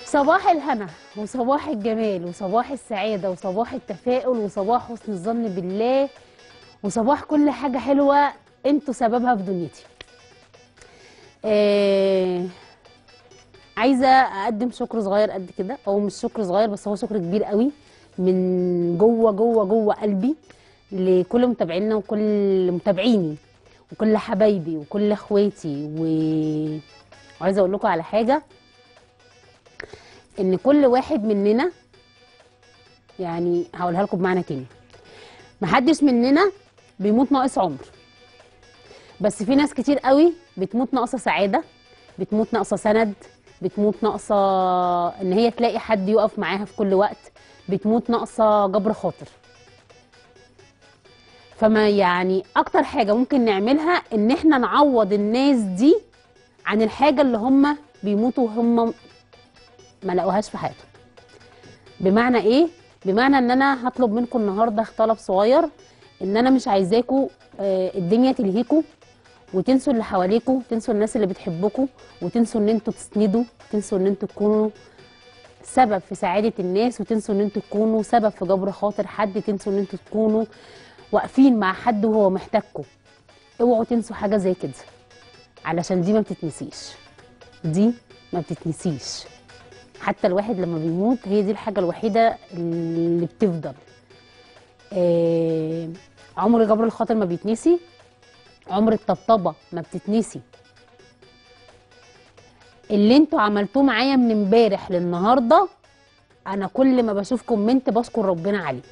صباح الهنا وصباح الجمال وصباح السعادة وصباح التفاؤل وصباح حسن الظن بالله وصباح كل حاجة حلوة انتوا سببها في دنيتي آه عايزة أقدم شكر صغير قد كده أو مش شكر صغير بس هو شكر كبير قوي من جوه جوه جوه قلبي لكل متابعينا وكل متابعيني وكل حبايبي وكل اخواتي و... وعايزه اقول لكم على حاجه ان كل واحد مننا يعني هقولها لكم بمعنى تاني محدش مننا بيموت ناقص عمر بس في ناس كتير قوي بتموت ناقصه سعاده بتموت ناقصه سند بتموت ناقصه ان هي تلاقي حد يقف معاها في كل وقت بتموت ناقصه جبر خاطر فما يعني اكتر حاجه ممكن نعملها ان احنا نعوض الناس دي عن الحاجه اللي هم بيموتوا وهم ما لقوهاش في حياتهم بمعنى ايه بمعنى ان انا هطلب منكم النهارده طلب صغير ان انا مش عايزاكم آه، الدنيا تلهيكم وتنسوا اللي حواليكم تنسوا الناس اللي بتحبكم وتنسوا ان انتوا تسندوا تنسوا ان انتوا تكونوا سبب في سعاده الناس وتنسوا ان انتوا تكونوا سبب في جبر خاطر حد تنسوا ان انتوا تكونوا واقفين مع حد وهو محتاجكم اوعوا تنسوا حاجه زي كده علشان دي ما بتتنسيش دي ما بتتنسيش حتى الواحد لما بيموت هي دي الحاجه الوحيده اللي بتفضل آه عمر جبر الخاطر ما بيتنسي عمر الطبطبه ما بتتنسي اللي انتوا عملتوه معايا من امبارح للنهارده انا كل ما بشوف كومنت بشكر ربنا عليه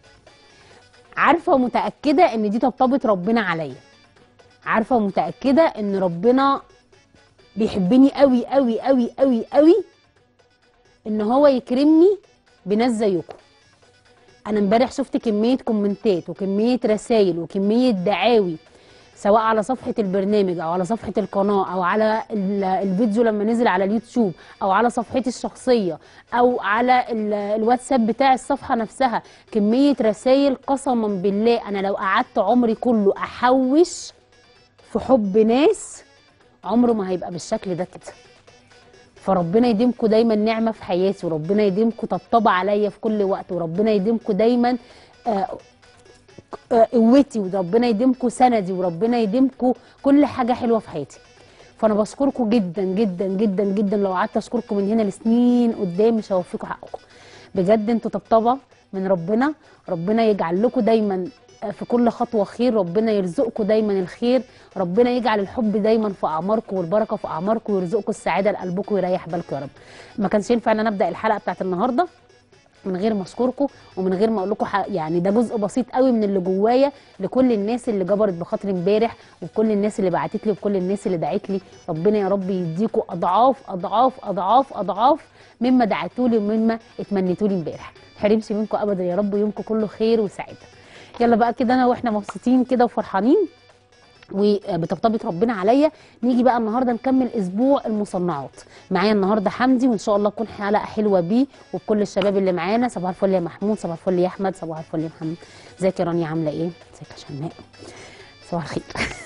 عارفه ومتاكده ان دي طبطبه ربنا عليا عارفه ومتاكده ان ربنا بيحبني قوي قوي قوي قوي قوي ان هو يكرمني بناس زيكم انا امبارح شفت كميه كومنتات وكميه رسائل وكميه دعاوي سواء على صفحة البرنامج أو على صفحة القناة أو على ال- الفيديو لما نزل على اليوتيوب أو على صفحتي الشخصية أو على ال- الواتساب بتاع الصفحة نفسها كمية رسائل قسما بالله أنا لو قعدت عمري كله أحوش في حب ناس عمره ما هيبقى بالشكل ده كده فربنا يديمكم دايما نعمه في حياتي وربنا يديمكم طبطبه عليا في كل وقت وربنا يديمكم دايما آه، آه، قوتي وربنا يديمكم سندي وربنا يديمكم كل حاجه حلوه في حياتي فانا بشكركم جدا جدا جدا جدا لو قعدت اشكركم من هنا لسنين قدام مش هوفيكم حقكم بجد انتوا طبطبه من ربنا ربنا يجعل لكم دايما في كل خطوه خير ربنا يرزقكم دايما الخير ربنا يجعل الحب دايما في اعماركم والبركه في اعماركم ويرزقكم السعاده لقلبكم ويريح بالكم يا رب ما كانش ينفع ان انا ابدا الحلقه بتاعت النهارده من غير ما اشكركم ومن غير ما اقول لكم ح- يعني ده جزء بسيط قوي من اللي جوايا لكل الناس اللي جبرت بخاطري امبارح وكل الناس اللي بعتت لي وكل الناس اللي دعت لي ربنا يا رب يديكم اضعاف اضعاف اضعاف اضعاف مما دعتوا لي ومما اتمنيتوا لي امبارح ما تحرمش منكم ابدا يا رب يومكم كله خير وسعاده يلا بقى كده انا واحنا مبسوطين كده وفرحانين وبطبطبه ربنا عليا نيجي بقى النهارده نكمل اسبوع المصنعات معايا النهارده حمدي وان شاء الله تكون حلقه حلوه بيه وبكل الشباب اللي معانا صباح الفل يا محمود صباح الفل يا احمد صباح الفل يا محمد ازيك يا رانيا عامله ايه ازيك يا شماء صباح الخير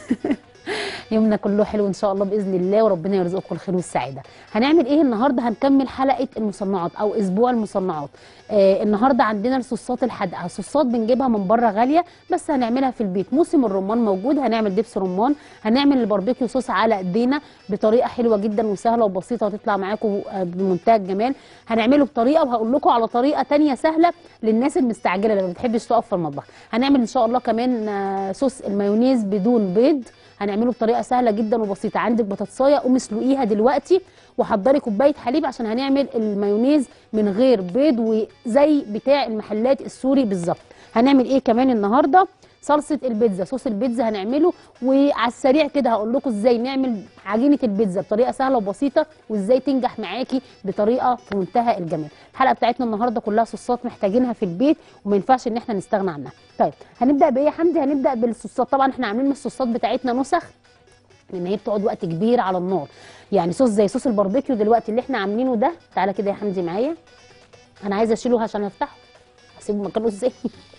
يومنا كله حلو ان شاء الله باذن الله وربنا يرزقكم الخير والسعاده هنعمل ايه النهارده هنكمل حلقه المصنعات او اسبوع المصنعات آه النهارده عندنا الصوصات الحادقه الصوصات بنجيبها من بره غاليه بس هنعملها في البيت موسم الرمان موجود هنعمل دبس رمان هنعمل الباربيكيو صوص على ايدينا بطريقه حلوه جدا وسهله وبسيطه وتطلع معاكم آه، بمنتهى الجمال هنعمله بطريقه وهقول لكم على طريقه تانية سهله للناس المستعجله اللي ما بتحبش تقف في المطبخ هنعمل ان شاء الله كمان آه، صوص المايونيز بدون بيض هنعمله بطريقه سهله جدا وبسيطه عندك بطاطسايه قومي اسلقيها دلوقتي وحضري كوبايه حليب عشان هنعمل المايونيز من غير بيض وزي بتاع المحلات السوري بالظبط هنعمل ايه كمان النهارده صلصه البيتزا صوص البيتزا هنعمله وعلى السريع كده هقول لكم ازاي نعمل عجينه البيتزا بطريقه سهله وبسيطه وازاي تنجح معاكي بطريقه في منتهى الجمال الحلقه بتاعتنا النهارده كلها صوصات محتاجينها في البيت وما ينفعش ان احنا نستغنى عنها طيب هنبدا بايه يا حمدي هنبدا بالصوصات طبعا احنا عاملين من الصوصات بتاعتنا نسخ لان هي بتقعد وقت كبير على النار يعني صوص زي صوص الباربيكيو دلوقتي اللي احنا عاملينه ده تعالى كده يا حمدي معايا انا عايزه اشيله عشان افتحه اسيبه مكانه ازاي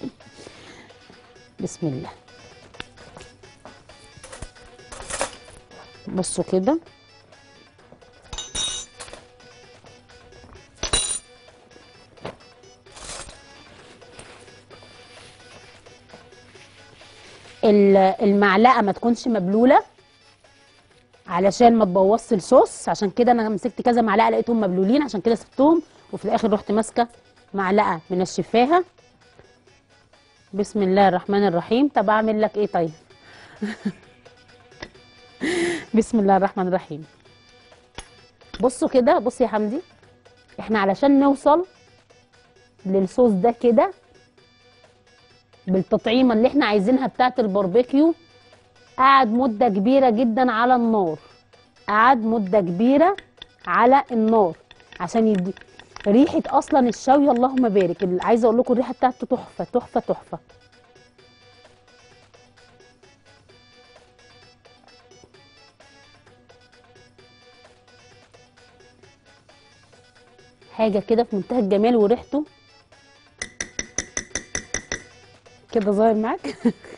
بسم الله بصوا كده ال- المعلقه ما تكونش مبلوله علشان ما تبوظش الصوص عشان كده انا مسكت كذا معلقه لقيتهم مبلولين عشان كده سبتهم وفي الاخر رحت ماسكه معلقه منشفاها بسم الله الرحمن الرحيم طب اعمل لك ايه طيب بسم الله الرحمن الرحيم بصوا كده بص يا حمدي احنا علشان نوصل للصوص ده كده بالتطعيمه اللي احنا عايزينها بتاعه الباربيكيو قعد مده كبيره جدا على النار قعد مده كبيره على النار عشان يدي ريحه اصلا الشوي اللهم بارك اللي عايزه اقول لكم الريحه بتاعته تحفه تحفه تحفه حاجه كده في منتهى الجمال وريحته كده ظاهر معاك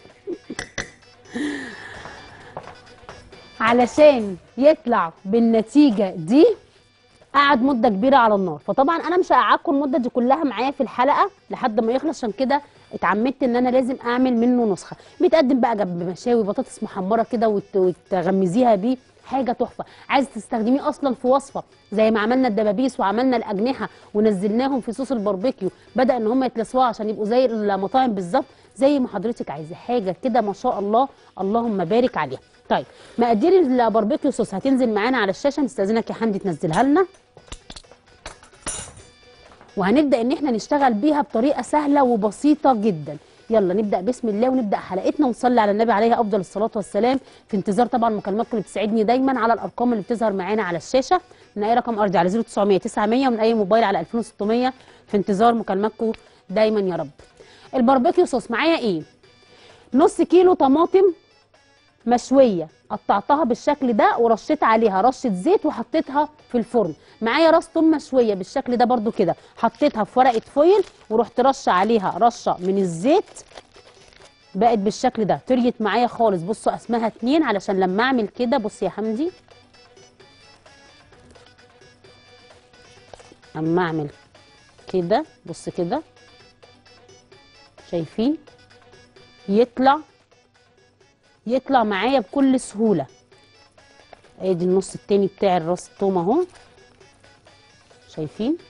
علشان يطلع بالنتيجه دي قعد مده كبيره على النار فطبعا انا مش هقعدكم المده دي كلها معايا في الحلقه لحد ما يخلص عشان كده اتعمدت ان انا لازم اعمل منه نسخه بيتقدم بقى جنب مشاوي بطاطس محمره كده وت- وتغمزيها بيه حاجه تحفه عايزه تستخدميه اصلا في وصفه زي ما عملنا الدبابيس وعملنا الاجنحه ونزلناهم في صوص الباربيكيو بدا ان هم يتلسعوا عشان يبقوا زي المطاعم بالظبط زي ما حضرتك عايزه حاجه كده ما شاء الله اللهم بارك عليها طيب مقادير الباربيكيو صوص هتنزل معانا على الشاشه نستاذنك يا حمدي تنزلها لنا وهنبدا ان احنا نشتغل بيها بطريقه سهله وبسيطه جدا يلا نبدا بسم الله ونبدا حلقتنا ونصلي على النبي عليه افضل الصلاه والسلام في انتظار طبعا مكالماتكم اللي بتسعدني دايما على الارقام اللي بتظهر معانا على الشاشه من اي رقم ارضي على 0900 900 ومن اي موبايل على 2600 في انتظار مكالماتكم دايما يا رب الباربيكيو صوص معايا ايه نص كيلو طماطم مشويه قطعتها بالشكل ده ورشيت عليها رشه زيت وحطيتها في الفرن معايا راس توم مشويه بالشكل ده برده كده حطيتها في ورقه فويل ورحت رشه عليها رشه من الزيت بقت بالشكل ده طريت معايا خالص بصوا اسمها اتنين علشان لما اعمل كده بص يا حمدي اما اعمل كده بص كده شايفين يطلع يطلع معايا بكل سهوله ادي النص التاني بتاع الراس التوم اهو شايفين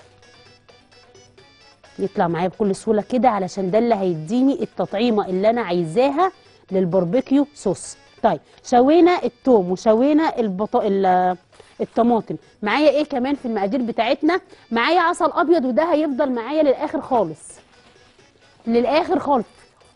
يطلع معايا بكل سهوله كده علشان ده اللي هيديني التطعيمه اللي انا عايزاها للباربيكيو صوص طيب شوينا التوم وشوينا البط... ال- الطماطم معايا ايه كمان في المقادير بتاعتنا معايا عسل ابيض وده هيفضل معايا للاخر خالص للاخر خالص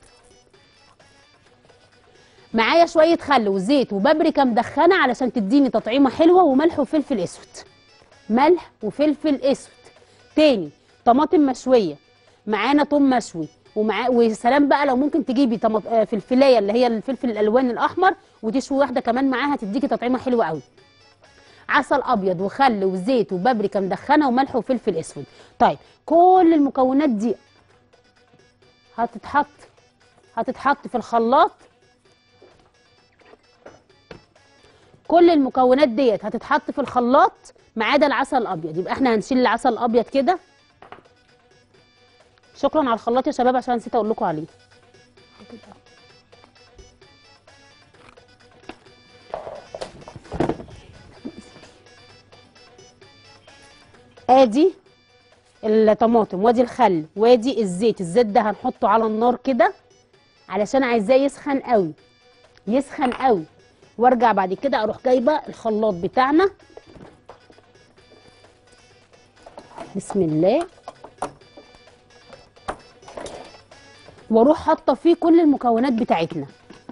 معايا شويه خل وزيت وبابريكا مدخنه علشان تديني تطعيمه حلوه وملح وفلفل اسود ملح وفلفل اسود تاني طماطم مشويه معانا توم مشوي ومع وسلام بقى لو ممكن تجيبي طماط... آه، فلفلايه اللي هي الفلفل الالوان الاحمر وتشوي واحده كمان معاها تديكي تطعيمه حلوه قوي عسل ابيض وخل وزيت وبابريكا مدخنه وملح وفلفل اسود طيب كل المكونات دي هتتحط هتتحط في الخلاط كل المكونات ديت هتتحط في الخلاط ما عدا العسل الابيض يبقى احنا هنشيل العسل الابيض كده شكرا على الخلاط يا شباب عشان نسيت اقول لكم عليه ادي الطماطم وادي الخل وادي الزيت الزيت ده هنحطه على النار كده علشان عايزاه يسخن قوي يسخن قوي وارجع بعد كده اروح جايبه الخلاط بتاعنا بسم الله واروح حاطه فيه كل المكونات بتاعتنا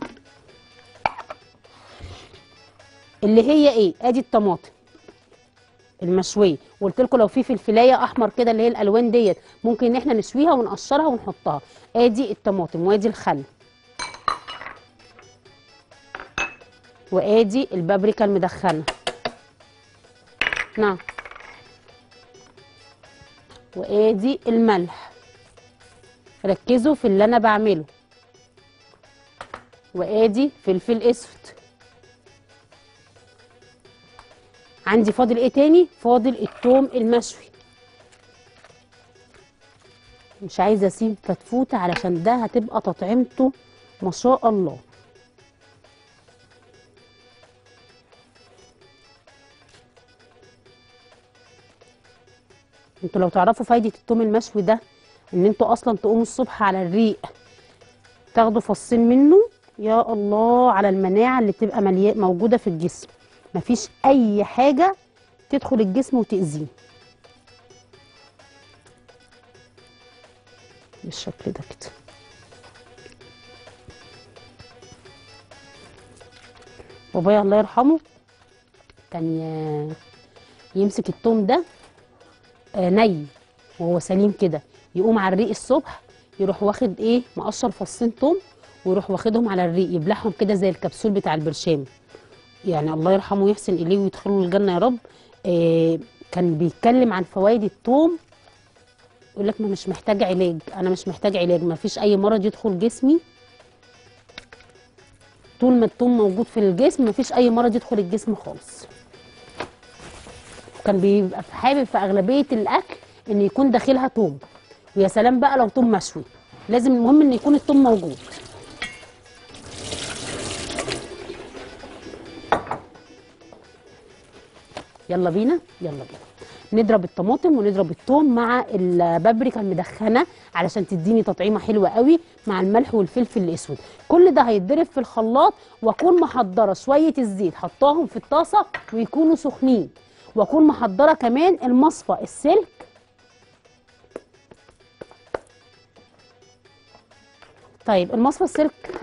اللي هي ايه ادي الطماطم المشويه وقلت لكم لو في فلفلايه احمر كده اللي هي الالوان ديت ممكن ان احنا نشويها ونقشرها ونحطها ادي الطماطم وادي الخل وادي البابريكا المدخنه نعم وادي الملح ركزوا في اللي انا بعمله وادي فلفل اسود عندي فاضل ايه تاني فاضل التوم المشوي مش عايزه اسيب فتفوته علشان ده هتبقى تطعيمته ما شاء الله انتوا لو تعرفوا فايدة التوم المشوي ده ان انتوا اصلا تقوموا الصبح على الريق تاخدوا فصين منه يا الله على المناعة اللي بتبقى ملي... موجودة في الجسم مفيش اي حاجة تدخل الجسم وتأذيه بالشكل ده كده بابايا الله يرحمه كان ي- يمسك التوم ده آه، ني وهو سليم كده يقوم على الريق الصبح يروح واخد ايه مقشر فصين توم ويروح واخدهم على الريق يبلعهم كده زي الكبسول بتاع البرشام يعني الله يرحمه ويحسن اليه ويدخله الجنه يا رب آه كان بيتكلم عن فوائد التوم يقول لك ما مش محتاج علاج انا مش محتاج علاج ما فيش اي مرض يدخل جسمي طول ما التوم موجود في الجسم ما فيش اي مرض يدخل الجسم خالص كان بيبقى في- حابب في اغلبيه الاكل ان يكون داخلها توم ويا سلام بقى لو توم مشوي لازم المهم ان يكون التوم موجود يلا بينا يلا بينا نضرب الطماطم ونضرب الثوم مع البابريكا المدخنه علشان تديني تطعيمه حلوه قوي مع الملح والفلفل الاسود كل ده هيتضرب في الخلاط واكون محضره شويه الزيت حطاهم في الطاسه ويكونوا سخنين واكون محضره كمان المصفى السلك طيب المصفى السلك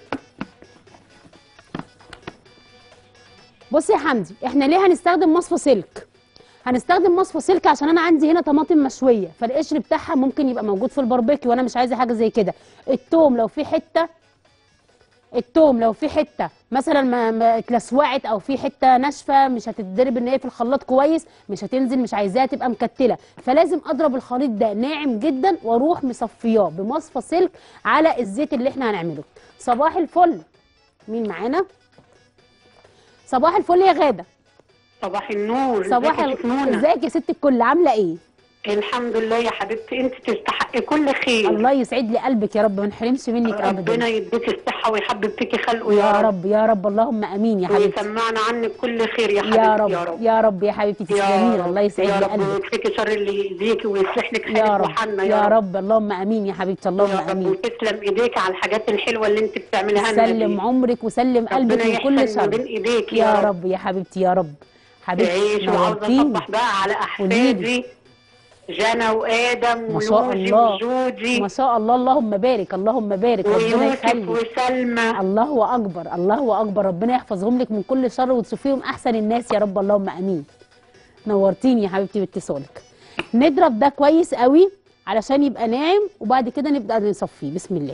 بصي يا حمدي احنا ليه هنستخدم مصفى سلك هنستخدم مصفى سلك عشان انا عندي هنا طماطم مشويه فالقشر بتاعها ممكن يبقى موجود في الباربيكيو وانا مش عايزه حاجه زي كده التوم لو في حته التوم لو في حته مثلا ما ما اتلسوعت او في حته ناشفه مش هتتضرب ان هي في الخلاط كويس مش هتنزل مش عايزاها تبقى مكتله فلازم اضرب الخليط ده ناعم جدا واروح مصفياه بمصفى سلك على الزيت اللي احنا هنعمله صباح الفل مين معانا صباح الفل يا غاده صباح النور صباح ازيك يا ال- شيخ منى؟ ازيك يا ست الكل عامله ايه الحمد لله يا حبيبتي انت تستحقي كل خير الله يسعد لي قلبك يا رب ما نحرمش منك ربنا ابدا يديك الصحه ويحبب فيكي خلقه يا رب يا رب اللهم امين يا حبيبتي ويسمعنا عنك كل خير يا حبيبتي يا رب يا رب يا رب يا حبيبتي تسلمي لي الله يسعد يا لي رب قلبك ويكفيكي شر اللي يأذيكي ويصلح لك يا حالك رب وحالنا يا رب اللهم امين يا حبيبتي اللهم يا رب امين وتسلم ايديك على الحاجات الحلوه اللي انت بتعملها لنا سلم دي. عمرك وسلم قلبك ربنا من كل يحسن ما شر بين ايديك يا رب يا حبيبتي يا رب حبيبتي تعيش وعاوزه نورتيني اصبح بقى على قوليلي. احفادي جنى وادم ما شاء ولوجي الله وجودي ما شاء الله اللهم بارك اللهم بارك ربنا ويوسف يخليك وسلمى الله اكبر الله اكبر ربنا يحفظهم لك من كل شر وتشوفيهم احسن الناس يا رب اللهم امين نورتيني يا حبيبتي باتصالك نضرب ده كويس قوي علشان يبقى ناعم وبعد كده نبدا نصفيه بسم الله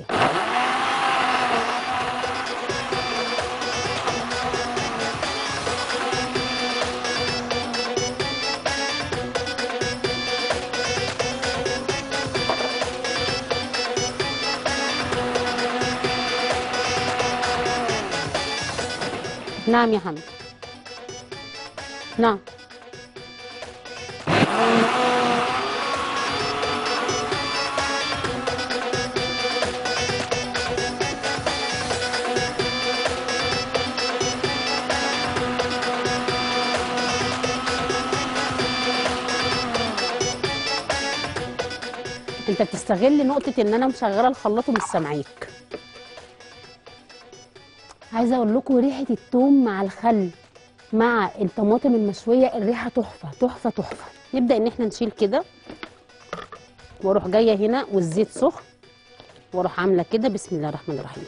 نعم يا حمد نعم انت بتستغل نقطة ان انا مشغلة الخلاط ومش سامعاك عايزة اقول لكم ريحة التوم مع الخل مع الطماطم المشوية الريحة تحفة تحفة تحفة نبدأ ان احنا نشيل كده واروح جاية هنا والزيت سخن واروح عاملة كده بسم الله الرحمن الرحيم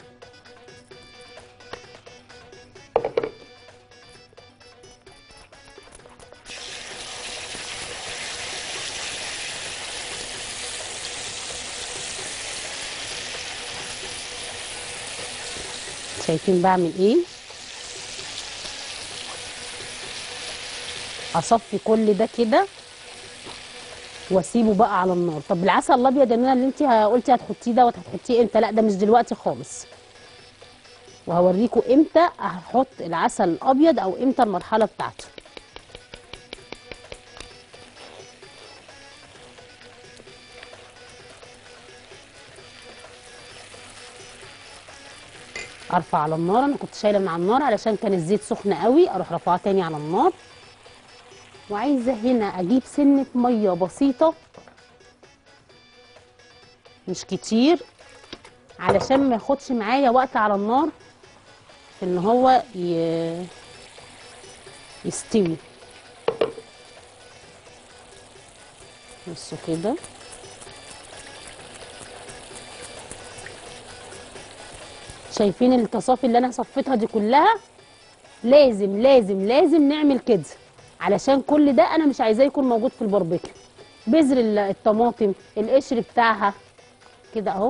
شايفين بعمل ايه اصفي كل ده كده واسيبه بقى على النار طب العسل الابيض يا نونا اللي انت قلتي هتحطيه دوت هتحطيه امتى لا ده مش دلوقتي خالص وهوريكم امتى هحط العسل الابيض او امتى المرحله بتاعته ارفع على النار انا كنت شايله من على النار علشان كان الزيت سخن قوي اروح رافعاه تاني على النار وعايزه هنا اجيب سنه ميه بسيطه مش كتير علشان ما ياخدش معايا وقت على النار في ان هو ي... يستوي بصوا كده شايفين التصافي اللي انا صفيتها دي كلها لازم لازم لازم نعمل كده علشان كل ده انا مش عايزاه يكون موجود في الباربيكيو بذر ال- الطماطم القشر بتاعها كده اهو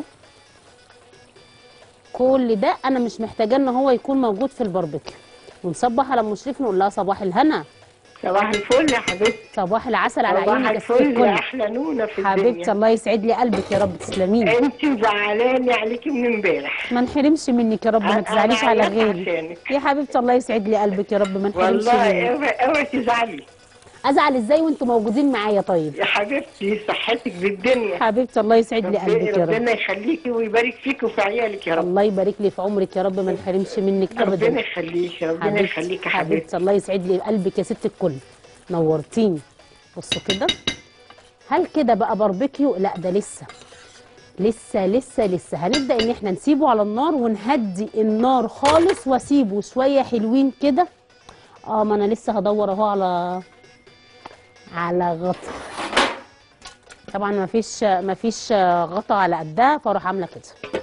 كل ده انا مش محتاجاه ان هو يكون موجود في الباربيكيو ونصبح على ام شريف نقول لها صباح الهنا صباح الفل يا حبيبتي صباح العسل على صباح عينك يا ست الفل يا الكل احلى نونه في حبيبتي الدنيا الله يسعد لي قلبك يا رب تسلميلي انت زعلانه عليكي من امبارح ما نحرمش منك يا رب ما أنا تزعليش على عيطت غيري عشانك. يا حبيبتي الله يسعد لي قلبك يا رب ما نحرمش والله منك اوعي اوعي تزعلي ازعل ازاي وانتوا موجودين معايا طيب يا حبيبتي صحتك بالدنيا حبيبتي الله يسعد لي قلبك يا رب ربنا يخليكي ويبارك فيك وفي عيالك يا رب الله يبارك لي في عمرك يا رب ما نحرمش منك ربنا ابدا يخليك ربنا حبيبتي يخليك يا حبيبتي حبيبتي الله يسعد لي قلبك يا ست الكل نورتيني بصوا كده هل كده بقى باربيكيو لا ده لسه لسه لسه لسه هنبدا ان احنا نسيبه على النار ونهدي النار خالص واسيبه شويه حلوين كده اه ما انا لسه هدور اهو على على غطا طبعا ما فيش ما فيش غطا على قدها فاروح عامله كده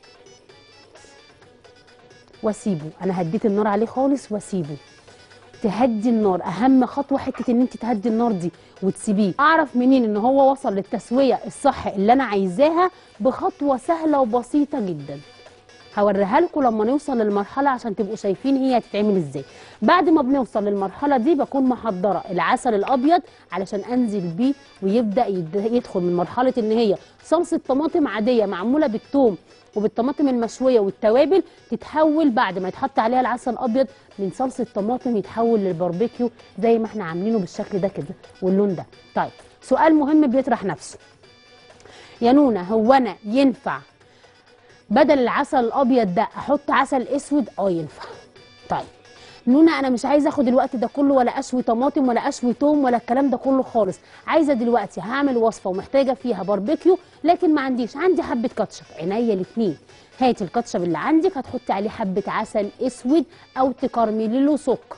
واسيبه انا هديت النار عليه خالص واسيبه تهدي النار اهم خطوه حته ان انت تهدي النار دي وتسيبيه اعرف منين ان هو وصل للتسويه الصح اللي انا عايزاها بخطوه سهله وبسيطه جدا هوريها لكم لما نوصل للمرحله عشان تبقوا شايفين هي هتتعمل ازاي بعد ما بنوصل للمرحله دي بكون محضره العسل الابيض علشان انزل بيه ويبدا يد- يدخل من مرحله ان هي صلصه طماطم عاديه معموله بالثوم وبالطماطم المشويه والتوابل تتحول بعد ما يتحط عليها العسل الابيض من صلصه طماطم يتحول للباربيكيو زي ما احنا عاملينه بالشكل ده كده واللون ده طيب سؤال مهم بيطرح نفسه يا نونا هو انا ينفع بدل العسل الابيض ده احط عسل اسود اه ينفع طيب نونا انا مش عايزه اخد الوقت ده كله ولا اشوي طماطم ولا اشوي توم ولا الكلام ده كله خالص عايزه دلوقتي هعمل وصفه ومحتاجه فيها باربيكيو لكن ما عنديش عندي حبه كاتشب عينيا الاثنين هاتي الكاتشب اللي عندك هتحطي عليه حبه عسل اسود او تكرملي له سكر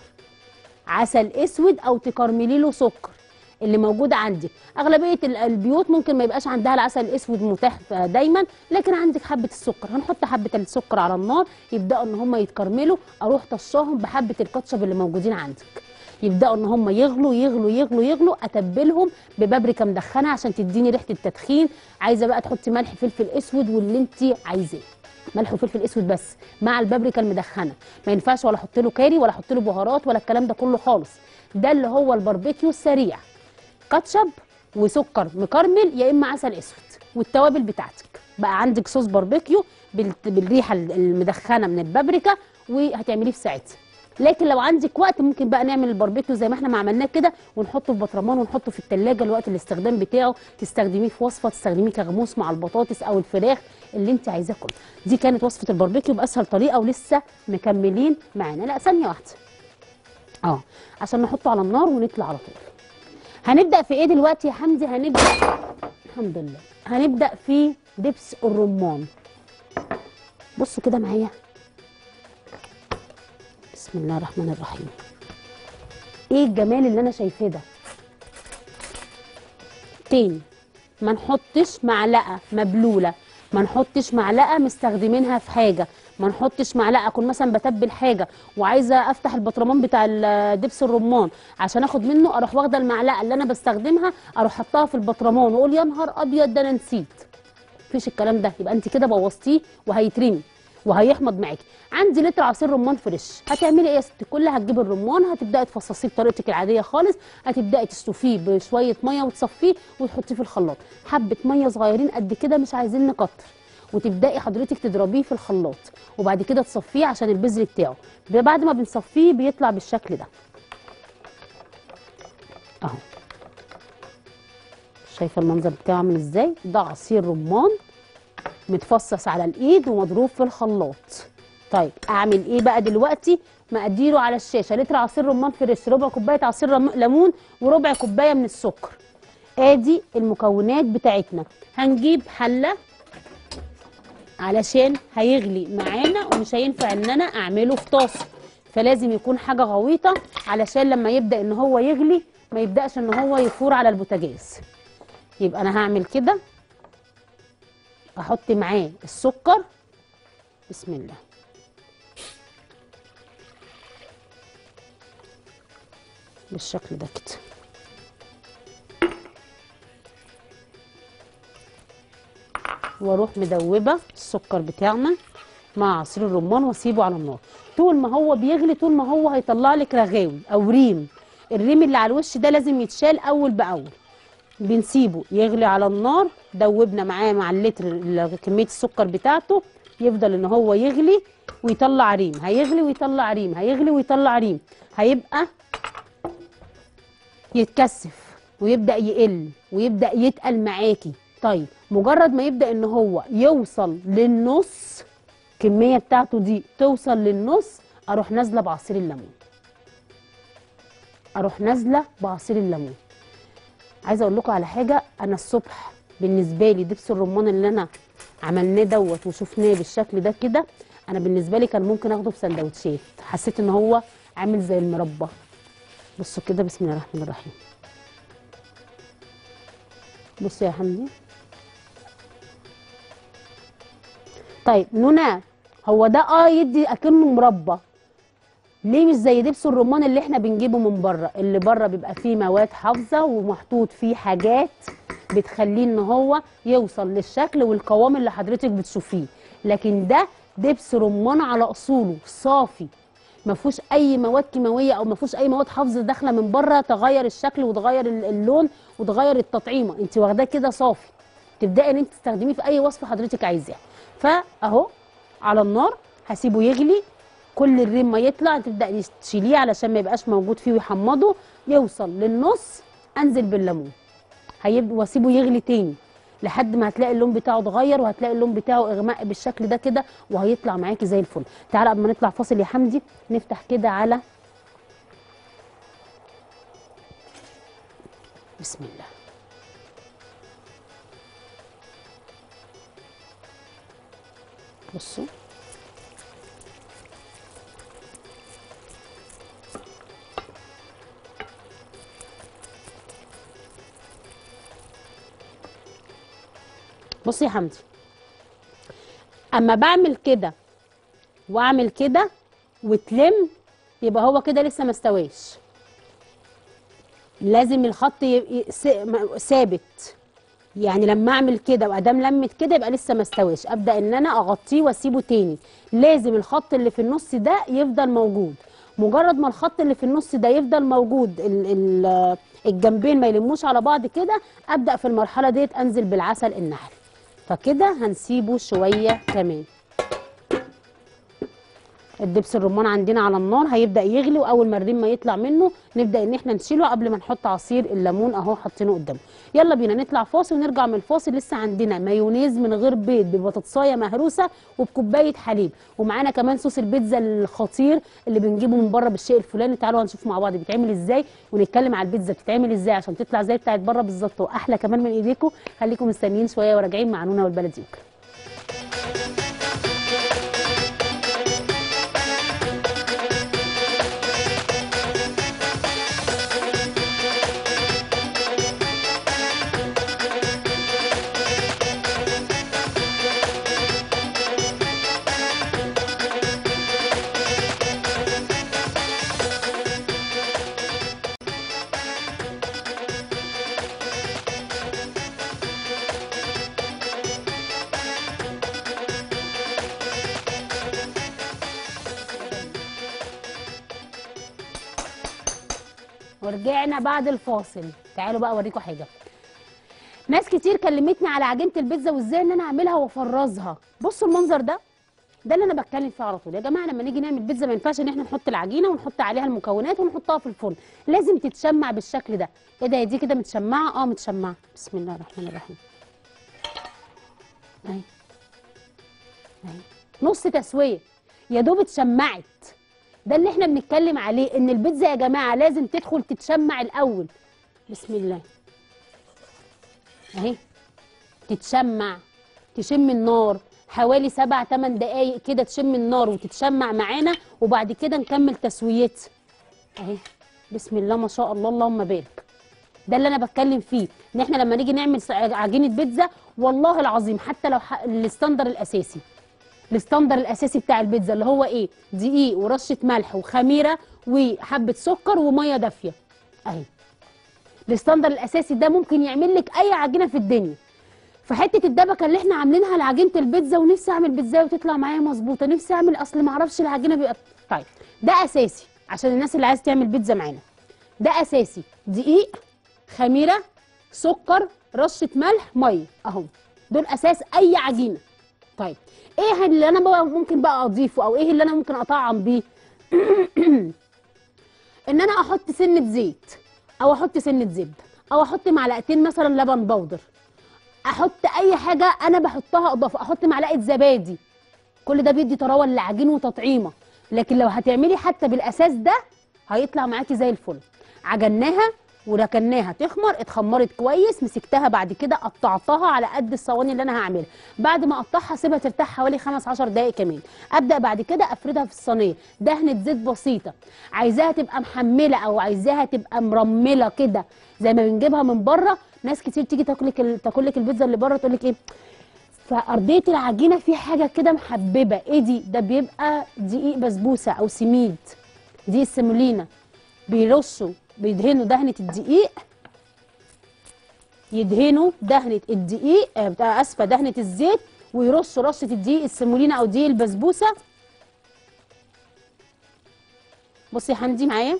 عسل اسود او تكرملي له سكر اللي موجود عندك اغلبيه ال- البيوت ممكن ما يبقاش عندها العسل الاسود متاح دايما لكن عندك حبه السكر هنحط حبه السكر على النار يبداوا ان هم يتكرملوا اروح طشاهم بحبه الكاتشب اللي موجودين عندك يبداوا ان هم يغلوا يغلوا يغلوا يغلوا اتبلهم ببابريكا مدخنه عشان تديني ريحه التدخين عايزه بقى تحطي ملح فلفل اسود واللي انت عايزاه ملح وفلفل اسود بس مع البابريكا المدخنه ما ينفعش ولا احط له كاري ولا احط له بهارات ولا الكلام ده كله خالص ده اللي هو الباربيكيو السريع كاتشب وسكر مكرمل يا اما عسل اسود والتوابل بتاعتك بقى عندك صوص باربيكيو بال- بالريحه المدخنه من البابريكا وهتعمليه في ساعتها لكن لو عندك وقت ممكن بقى نعمل الباربيكيو زي ما احنا ما عملناه كده ونحطه في بطرمان ونحطه في التلاجة لوقت الاستخدام بتاعه تستخدميه في وصفه تستخدميه كغموس مع البطاطس او الفراخ اللي انت عايزاه كله دي كانت وصفه الباربيكيو باسهل طريقه ولسه مكملين معانا لا ثانيه واحده اه عشان نحطه على النار ونطلع على طول هنبدا في ايه دلوقتي يا حمدي هنبدا الحمد لله هنبدا في دبس الرمان بصوا كده معايا بسم الله الرحمن الرحيم ايه الجمال اللي انا شايفاه ده تاني ما نحطش معلقه مبلوله ما نحطش معلقه مستخدمينها في حاجه ما نحطش معلقه اكون مثلا بتبل حاجه وعايزه افتح البطرمان بتاع ال- دبس الرمان عشان اخد منه اروح واخده المعلقه اللي انا بستخدمها اروح حطها في البطرمان واقول يا نهار ابيض ده انا نسيت مفيش الكلام ده يبقى انت كده بوظتيه وهيترمي وهيحمض معاكي عندي لتر عصير رمان فريش هتعملي ايه يا ستي كلها هتجيبي الرمان هتبداي تفصصيه بطريقتك العاديه خالص هتبداي تشطفيه بشويه ميه وتصفيه وتحطيه في الخلاط حبه ميه صغيرين قد كده مش عايزين نكتر وتبداي حضرتك تضربيه في الخلاط وبعد كده تصفيه عشان البذر بتاعه بعد ما بنصفيه بيطلع بالشكل ده اهو شايفه المنظر بتاعه عامل ازاي ده عصير رمان متفصص على الايد ومضروب في الخلاط طيب اعمل ايه بقى دلوقتي مقاديره على الشاشه لتر عصير رمان فريش ربع كوبايه عصير رم- ليمون وربع كوبايه من السكر ادي المكونات بتاعتنا هنجيب حله علشان هيغلي معانا ومش هينفع ان انا اعمله في طاسه فلازم يكون حاجه غويطه علشان لما يبدا ان هو يغلي ما يبداش ان هو يفور على البوتاجاز يبقى انا هعمل كده احط معاه السكر بسم الله بالشكل ده كده واروح مدوبه السكر بتاعنا مع عصير الرمان واسيبه على النار طول ما هو بيغلي طول ما هو هيطلع لك رغاوي او ريم الريم اللي على الوش ده لازم يتشال اول باول بنسيبه يغلي على النار دوبنا معاه مع اللتر ال- كميه السكر بتاعته يفضل ان هو يغلي ويطلع ريم هيغلي ويطلع ريم هيغلي ويطلع ريم هيبقى يتكثف ويبدا يقل ويبدا يتقل معاكي طيب مجرد ما يبدا ان هو يوصل للنص الكميه بتاعته دي توصل للنص اروح نازله بعصير الليمون اروح نازله بعصير الليمون عايزه اقول لكم على حاجه انا الصبح بالنسبه لي دبس الرمان اللي انا عملناه دوت وشفناه بالشكل ده كده انا بالنسبه لي كان ممكن اخده في سندوتشات حسيت ان هو عامل زي المربى بصوا كده بسم الله الرحمن الرحيم بصوا يا حمدي طيب نونا هو ده اه يدي اكنه مربى ليه مش زي دبس الرمان اللي احنا بنجيبه من بره اللي بره بيبقى فيه مواد حافظه ومحطوط فيه حاجات بتخليه ان هو يوصل للشكل والقوام اللي حضرتك بتشوفيه لكن ده دبس رمان على اصوله صافي ما فيهوش اي مواد كيماويه او ما فيهوش اي مواد حافظه داخله من بره تغير الشكل وتغير ال- اللون وتغير التطعيمه انت واخداه كده صافي تبداي ان انت تستخدميه في اي وصفه حضرتك عايزاها فاهو على النار هسيبه يغلي كل الريم ما يطلع تبدا تشيليه علشان ما يبقاش موجود فيه ويحمضه يوصل للنص انزل بالليمون هيبقى واسيبه يغلي تاني لحد ما هتلاقي اللون بتاعه اتغير وهتلاقي اللون بتاعه اغماء بالشكل ده كده وهيطلع معاكي زي الفل تعالى قبل ما نطلع فاصل يا حمدي نفتح كده على بسم الله بصوا بصي يا حمدي اما بعمل كده واعمل كده وتلم يبقى هو كده لسه ما استواش لازم الخط يبقى س- م- ثابت يعني لما اعمل كده وادام لمت كده يبقى لسه ما استواش ابدا ان انا اغطيه واسيبه تاني لازم الخط اللي في النص ده يفضل موجود مجرد ما الخط اللي في النص ده يفضل موجود ال ال الجنبين ما يلموش على بعض كده ابدا في المرحله ديت انزل بالعسل النحل فكده هنسيبه شويه كمان الدبس الرمان عندنا على النار هيبدا يغلي واول ما الريم ما يطلع منه نبدا ان احنا نشيله قبل ما نحط عصير الليمون اهو حاطينه قدامه يلا بينا نطلع فاصل ونرجع من الفاصل لسه عندنا مايونيز من غير بيض ببطاطسايه مهروسه وبكوبايه حليب ومعانا كمان صوص البيتزا الخطير اللي بنجيبه من بره بالشيء الفلاني تعالوا هنشوف مع بعض بيتعمل ازاي ونتكلم على البيتزا بتتعمل ازاي عشان تطلع زي بتاعت بره بالظبط واحلى كمان من ايديكم خليكم مستنيين شويه وراجعين مع نونا والبلدي يوكل ورجعنا بعد الفاصل تعالوا بقى اوريكم حاجه ناس كتير كلمتني على عجينه البيتزا وازاي ان انا اعملها وافرزها بصوا المنظر ده ده اللي انا بتكلم فيه على طول يا جماعه لما نيجي نعمل بيتزا ما ينفعش ان احنا نحط العجينه ونحط عليها المكونات ونحطها في الفرن لازم تتشمع بالشكل ده ايه ده هي دي كده متشمعه اه متشمعه بسم الله الرحمن الرحيم اهي اهي نص تسويه يا دوب اتشمعت ده اللي احنا بنتكلم عليه ان البيتزا يا جماعه لازم تدخل تتشمع الاول بسم الله اهي تتشمع تشم النار حوالي سبع تمن دقايق كده تشم النار وتتشمع معانا وبعد كده نكمل تسويتها اهي بسم الله ما شاء الله اللهم بارك ده اللي انا بتكلم فيه ان احنا لما نيجي نعمل س- عجينه بيتزا والله العظيم حتى لو ح- الستاندر الاساسي الستاندر الاساسي بتاع البيتزا اللي هو ايه دقيق ورشه ملح وخميره وحبه سكر وميه دافيه اهي الستاندر الاساسي ده ممكن يعمل لك اي عجينه في الدنيا فحته الدبكه اللي احنا عاملينها لعجينه البيتزا ونفسي اعمل بيتزا وتطلع معايا مظبوطه نفسي اعمل اصل ما اعرفش العجينه بيبقى طيب ده اساسي عشان الناس اللي عايزه تعمل بيتزا معانا ده اساسي دقيق خميره سكر رشه ملح ميه اهو دول اساس اي عجينه طيب ايه اللي انا بقى ممكن بقى اضيفه او ايه اللي انا ممكن اطعم بيه ان انا احط سنه زيت او احط سنه زبده او احط معلقتين مثلا لبن بودر احط اي حاجه انا بحطها اضافه احط معلقه زبادي كل ده بيدي طراوه للعجين وتطعيمه لكن لو هتعملي حتى بالاساس ده هيطلع معاكي زي الفل عجناها وركناها تخمر اتخمرت كويس مسكتها بعد كده قطعتها على قد الصواني اللي انا هعملها بعد ما اقطعها سيبها ترتاح حوالي 5 10 دقائق كمان ابدا بعد كده افردها في الصينيه دهنه زيت بسيطه عايزاها تبقى محمله او عايزاها تبقى مرمله كده زي ما بنجيبها من بره ناس كتير تيجي تاكلك ال- تاكلك البيتزا اللي بره تقول لك ايه فارضيه العجينه في حاجه كده محببه ايه دي ده بيبقى دقيق بسبوسه او سميد دي السيمولينا بيرصوا بيدهنوا دهنه الدقيق يدهنوا دهنه الدقيق آه، بتاع اسفه دهنه الزيت ويرصوا رشه الدقيق السيمولينا او دقيق البسبوسه بصي يا حمدي معايا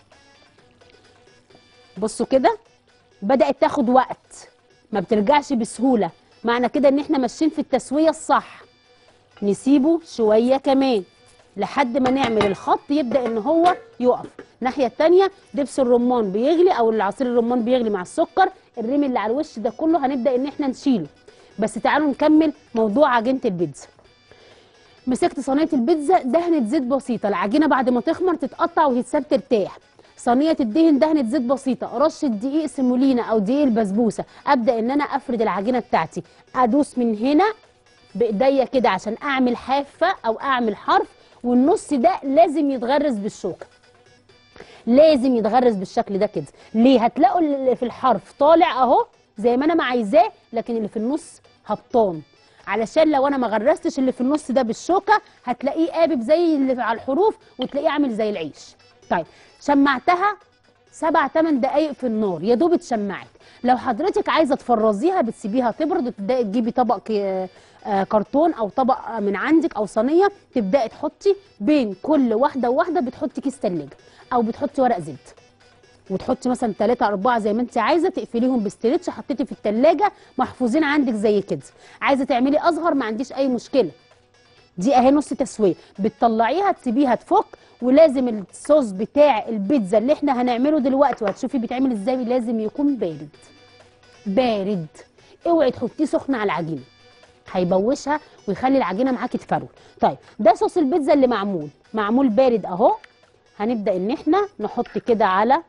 بصوا كده بدات تاخد وقت ما بترجعش بسهوله معنى كده ان احنا ماشيين في التسويه الصح نسيبه شويه كمان لحد ما نعمل الخط يبدا ان هو يقف الناحيه التانية دبس الرمان بيغلي او العصير الرمان بيغلي مع السكر الريم اللي على الوش ده كله هنبدا ان احنا نشيله بس تعالوا نكمل موضوع عجينه البيتزا مسكت صينيه البيتزا دهنه زيت بسيطه العجينه بعد ما تخمر تتقطع وتتساب ترتاح صينيه الدهن دهنه زيت بسيطه رشه دقيق سيمولينا او دقيق البسبوسه ابدا ان انا افرد العجينه بتاعتي ادوس من هنا بايديا كده عشان اعمل حافه او اعمل حرف والنص ده لازم يتغرز بالشوكه لازم يتغرز بالشكل ده كده ليه هتلاقوا اللي في الحرف طالع اهو زي ما انا ما عايزاه لكن اللي في النص هبطان علشان لو انا ما غرستش اللي في النص ده بالشوكه هتلاقيه قابب زي اللي على الحروف وتلاقيه عامل زي العيش طيب شمعتها سبع تمن دقايق في النار يا دوب اتشمعت لو حضرتك عايزه تفرزيها بتسيبيها تبرد وتبداي تجيبي طبق ك- آه، كرتون او طبق من عندك او صينيه تبداي تحطي بين كل واحده وواحده بتحطي كيس تلاجة او بتحطي ورق زبده وتحطي مثلا ثلاثة أربعة زي ما أنت عايزة تقفليهم بستريتش حطيتي في التلاجة محفوظين عندك زي كده عايزة تعملي أصغر ما عنديش أي مشكلة دي اهي نص تسويه بتطلعيها تسيبيها تفك ولازم الصوص بتاع البيتزا اللي احنا هنعمله دلوقتي وهتشوفي بيتعمل ازاي لازم يكون بارد بارد اوعي تحطيه سخن على العجينه هيبوشها ويخلي العجينه معاكي تفرول طيب ده صوص البيتزا اللي معمول معمول بارد اهو هنبدا ان احنا نحط كده على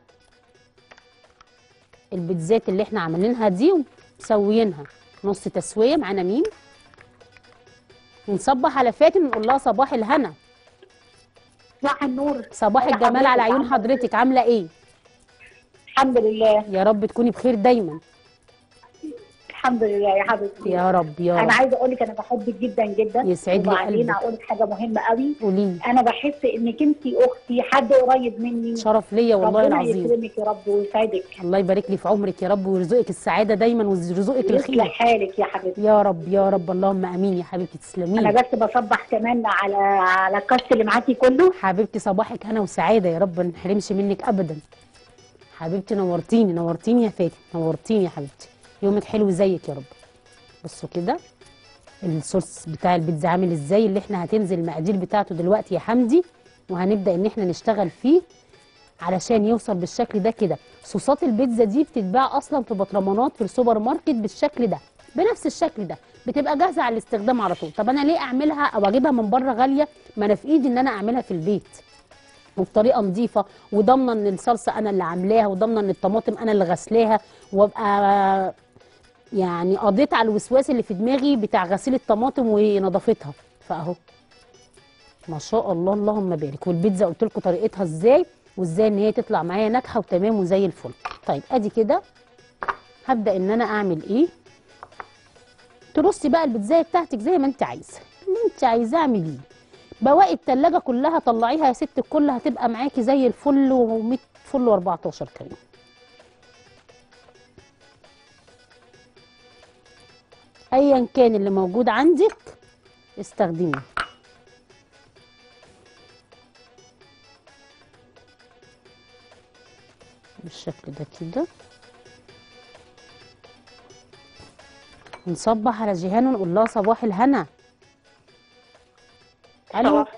البيتزات اللي احنا عاملينها دي ومسويينها نص تسويه معانا مين ونصبح على فاتن ونقول لها صباح الهنا صباح النور صباح يا الجمال على حبيبتي، عيون عاملة حضرتك عامله ايه الحمد لله يا رب تكوني بخير دايما الحمد لله يا حبيبتي يا رب يا انا رب عايزه اقول لك انا بحبك جدا جدا يسعد لي وبعدين قلبك. اقول لك حاجه مهمه قوي قولي لي انا بحس انك انت اختي حد قريب مني شرف ليا والله ربنا العظيم يكرمك يا رب ويسعدك الله يبارك لي في عمرك يا رب ويرزقك السعاده دايما ويرزقك ويصلح الخير حالك يا حبيبتي يا رب يا رب اللهم امين يا حبيبتي تسلمي انا لي. بس بصبح كمان على على الكاست اللي معاكي كله حبيبتي صباحك هنا وسعاده يا رب ما نحرمش منك ابدا حبيبتي نورتيني نورتيني يا فاتن نورتيني يا حبيبتي يومك حلو زيك يا رب بصوا كده الصوص بتاع البيتزا عامل ازاي اللي احنا هتنزل المقادير بتاعته دلوقتي يا حمدي وهنبدا ان احنا نشتغل فيه علشان يوصل بالشكل ده كده صوصات البيتزا دي بتتباع اصلا في بطرمانات في السوبر ماركت بالشكل ده بنفس الشكل ده بتبقى جاهزه على الاستخدام على طول طب انا ليه اعملها او اجيبها من بره غاليه ما انا في ايدي ان انا اعملها في البيت وبطريقه نظيفه وضامنه ان الصلصه انا اللي عاملاها وضامنه ان الطماطم انا اللي غسلاها وابقى يعني قضيت على الوسواس اللي في دماغي بتاع غسيل الطماطم ونظافتها فاهو ما شاء الله اللهم بارك والبيتزا قلت لكم طريقتها ازاي وازاي ان هي تطلع معايا ناجحه وتمام وزي الفل طيب ادي كده هبدا ان انا اعمل ايه ترصي بقى البيتزايه بتاعتك زي ما انت عايزه اللي انت عايزاه اعمليه بواقي التلاجة كلها طلعيها يا ست الكل هتبقى معاكي زي الفل و100 فل و14 كمان ايا كان اللي موجود عندك استخدميه بالشكل ده كده نصبح على جيهان ونقول لها صباح الهنا الو صباح.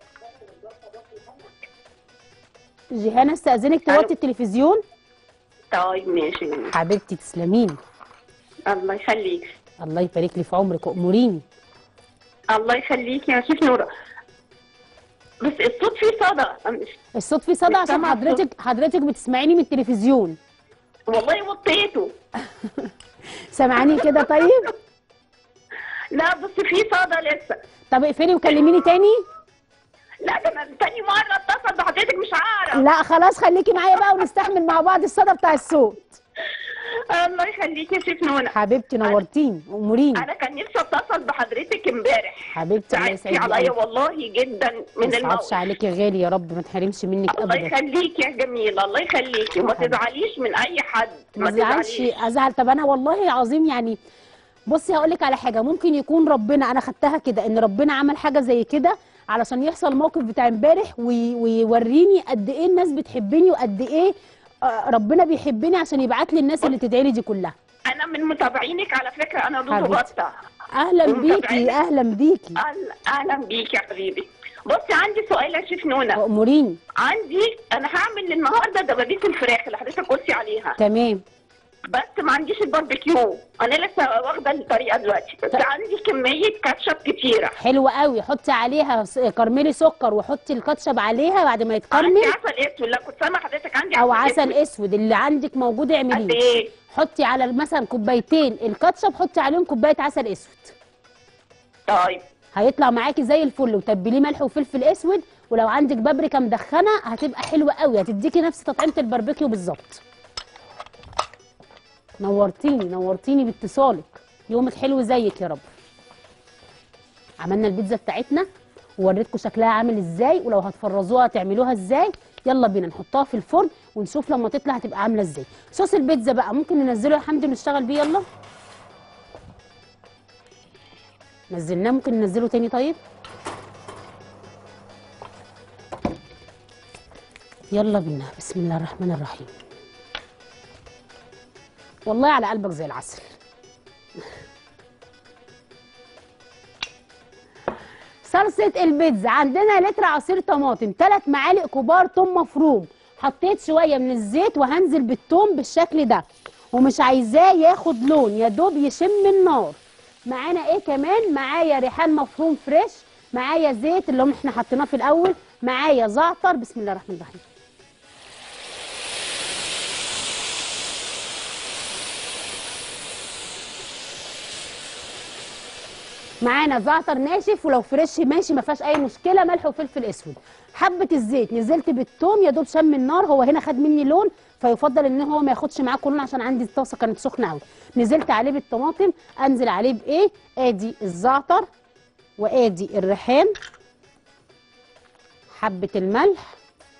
جيهان استاذنك توطي ألو. التلفزيون طيب ماشي حبيبتي تسلميلي الله يخليك الله يبارك لي في عمرك واموريني الله يخليك يا شيخ نورة بس الصوت فيه صدى مش- الصوت فيه صدى مش عشان سامعة الصوت. حضرتك حضرتك بتسمعيني من التلفزيون والله وطيته سامعاني كده طيب لا بس فيه صدى لسه طب اقفلي وكلميني تاني لا ده انا تاني مرة اتصل بحضرتك مش عارف لا خلاص خليكي معايا بقى ونستحمل مع بعض الصدى بتاع الصوت الله يخليك يا شيخ نونة حبيبتي نورتيني اموريني انا كان نفسي اتصل بحضرتك امبارح حبيبتي الله تعبتي يسعدك عليا والله جدا ما من تصعبش الموت عليكي يا غالي يا رب ما تحرمش منك الله ابدا يخليك يا جميلة الله يخليكي وما حبيبتي. تزعليش من اي حد ما تزعلش ازعل طب انا والله العظيم يعني بصي هقول لك على حاجه ممكن يكون ربنا انا خدتها كده ان ربنا عمل حاجه زي كده علشان يحصل الموقف بتاع امبارح وي- ويوريني قد ايه الناس بتحبني وقد ايه آه، ربنا بيحبني عشان يبعت لي الناس اللي تدعي لي دي كلها انا من متابعينك على فكرة انا دودو حبيبتي. بطة اهلا بيكي ومتابعينك. اهلا بيكي أهلا- اهلا بيك يا حبيبي بصي عندي سؤال يا شيف نونة اموريني عندي انا هعمل النهارده دبابيس الفراخ اللي حضرتك قلتي عليها تمام بس ما عنديش الباربيكيو انا لسه واخده الطريقه دلوقتي بس طب. عندي كميه كاتشب كتيره حلوه قوي حطي عليها س- كرملي سكر وحطي الكاتشب عليها بعد ما عندي يتكرمل عسل اسود لا كنت سامعه حضرتك عندي او عسل أسود. اسود اللي عندك موجود قد اعمليه ايه حطي على مثلا كوبايتين الكاتشب حطي عليهم كوبايه عسل اسود طيب هيطلع معاكي زي الفل وتبليه ملح وفلفل اسود ولو عندك بابريكا مدخنه هتبقى حلوه قوي هتديكي نفس تطعيمه الباربيكيو بالظبط نورتيني نورتيني باتصالك يومك حلو زيك يا رب عملنا البيتزا بتاعتنا ووريتكم شكلها عامل ازاي ولو هتفرزوها تعملوها ازاي يلا بينا نحطها في الفرن ونشوف لما تطلع هتبقى عامله ازاي صوص البيتزا بقى ممكن ننزله يا حمدي ونشتغل بيه يلا نزلناه ممكن ننزله تاني طيب يلا بينا بسم الله الرحمن الرحيم والله على قلبك زي العسل صلصة البيتزا عندنا لتر عصير طماطم ثلاث معالق كبار توم مفروم حطيت شوية من الزيت وهنزل بالثوم بالشكل ده ومش عايزاه ياخد لون يا دوب يشم النار معانا ايه كمان معايا ريحان مفروم فريش معايا زيت اللي هم احنا حطيناه في الاول معايا زعتر بسم الله الرحمن الرحيم معانا زعتر ناشف ولو فريش ماشي ما فيهاش اي مشكله ملح وفلفل اسود حبه الزيت نزلت بالثوم يا دوب شم النار هو هنا خد مني لون فيفضل ان هو ما ياخدش معاكم لون عشان عندي الطاسه كانت سخنه قوي نزلت عليه بالطماطم انزل عليه بايه ادي الزعتر وادي الريحان حبه الملح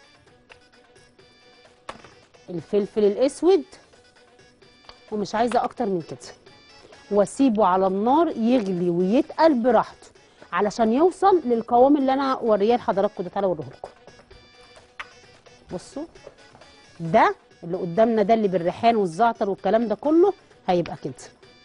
الفلفل الاسود ومش عايزه اكتر من كده واسيبه على النار يغلي ويتقل براحته علشان يوصل للقوام اللي انا وريه لحضراتكم ده تعالوا اوريه لكم بصوا ده اللي قدامنا ده اللي بالريحان والزعتر والكلام ده كله هيبقى كده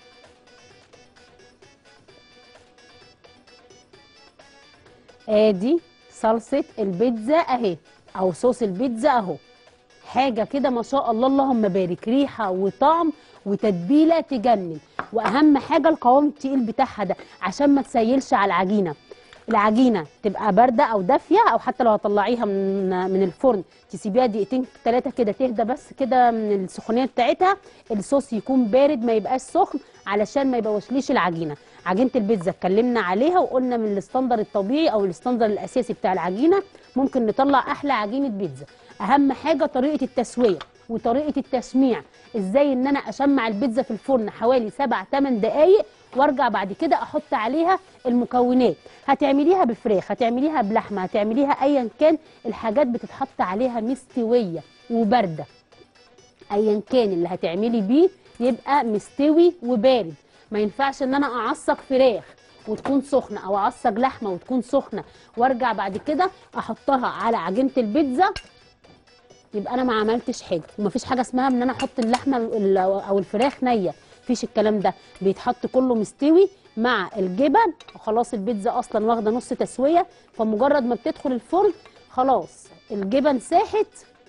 ادي صلصه البيتزا اهي او صوص البيتزا اهو حاجه كده ما شاء الله اللهم بارك ريحه وطعم وتتبيله تجنن واهم حاجه القوام التقيل بتاعها ده عشان ما تسيلش على العجينه العجينه تبقى بارده او دافيه او حتى لو هتطلعيها من من الفرن تسيبيها دقيقتين ثلاثه كده تهدى بس كده من السخونيه بتاعتها الصوص يكون بارد ما يبقاش سخن علشان ما يبوظليش العجينه عجينه البيتزا اتكلمنا عليها وقلنا من الستاندر الطبيعي او الستاندر الاساسي بتاع العجينه ممكن نطلع احلى عجينه بيتزا اهم حاجه طريقه التسويه وطريقه التشميع ازاي ان انا اشمع البيتزا في الفرن حوالي 7 8 دقائق وارجع بعد كده احط عليها المكونات هتعمليها بفراخ هتعمليها بلحمه هتعمليها ايا كان الحاجات بتتحط عليها مستويه وبارده ايا كان اللي هتعملي بيه يبقى مستوي وبارد ما ينفعش ان انا اعصق فراخ وتكون سخنه او اعصج لحمه وتكون سخنه وارجع بعد كده احطها على عجينه البيتزا يبقى انا ما عملتش حاجه ومفيش حاجه اسمها ان انا احط اللحمه ال- او الفراخ نيه مفيش الكلام ده بيتحط كله مستوي مع الجبن وخلاص البيتزا اصلا واخده نص تسويه فمجرد ما بتدخل الفرن خلاص الجبن ساحت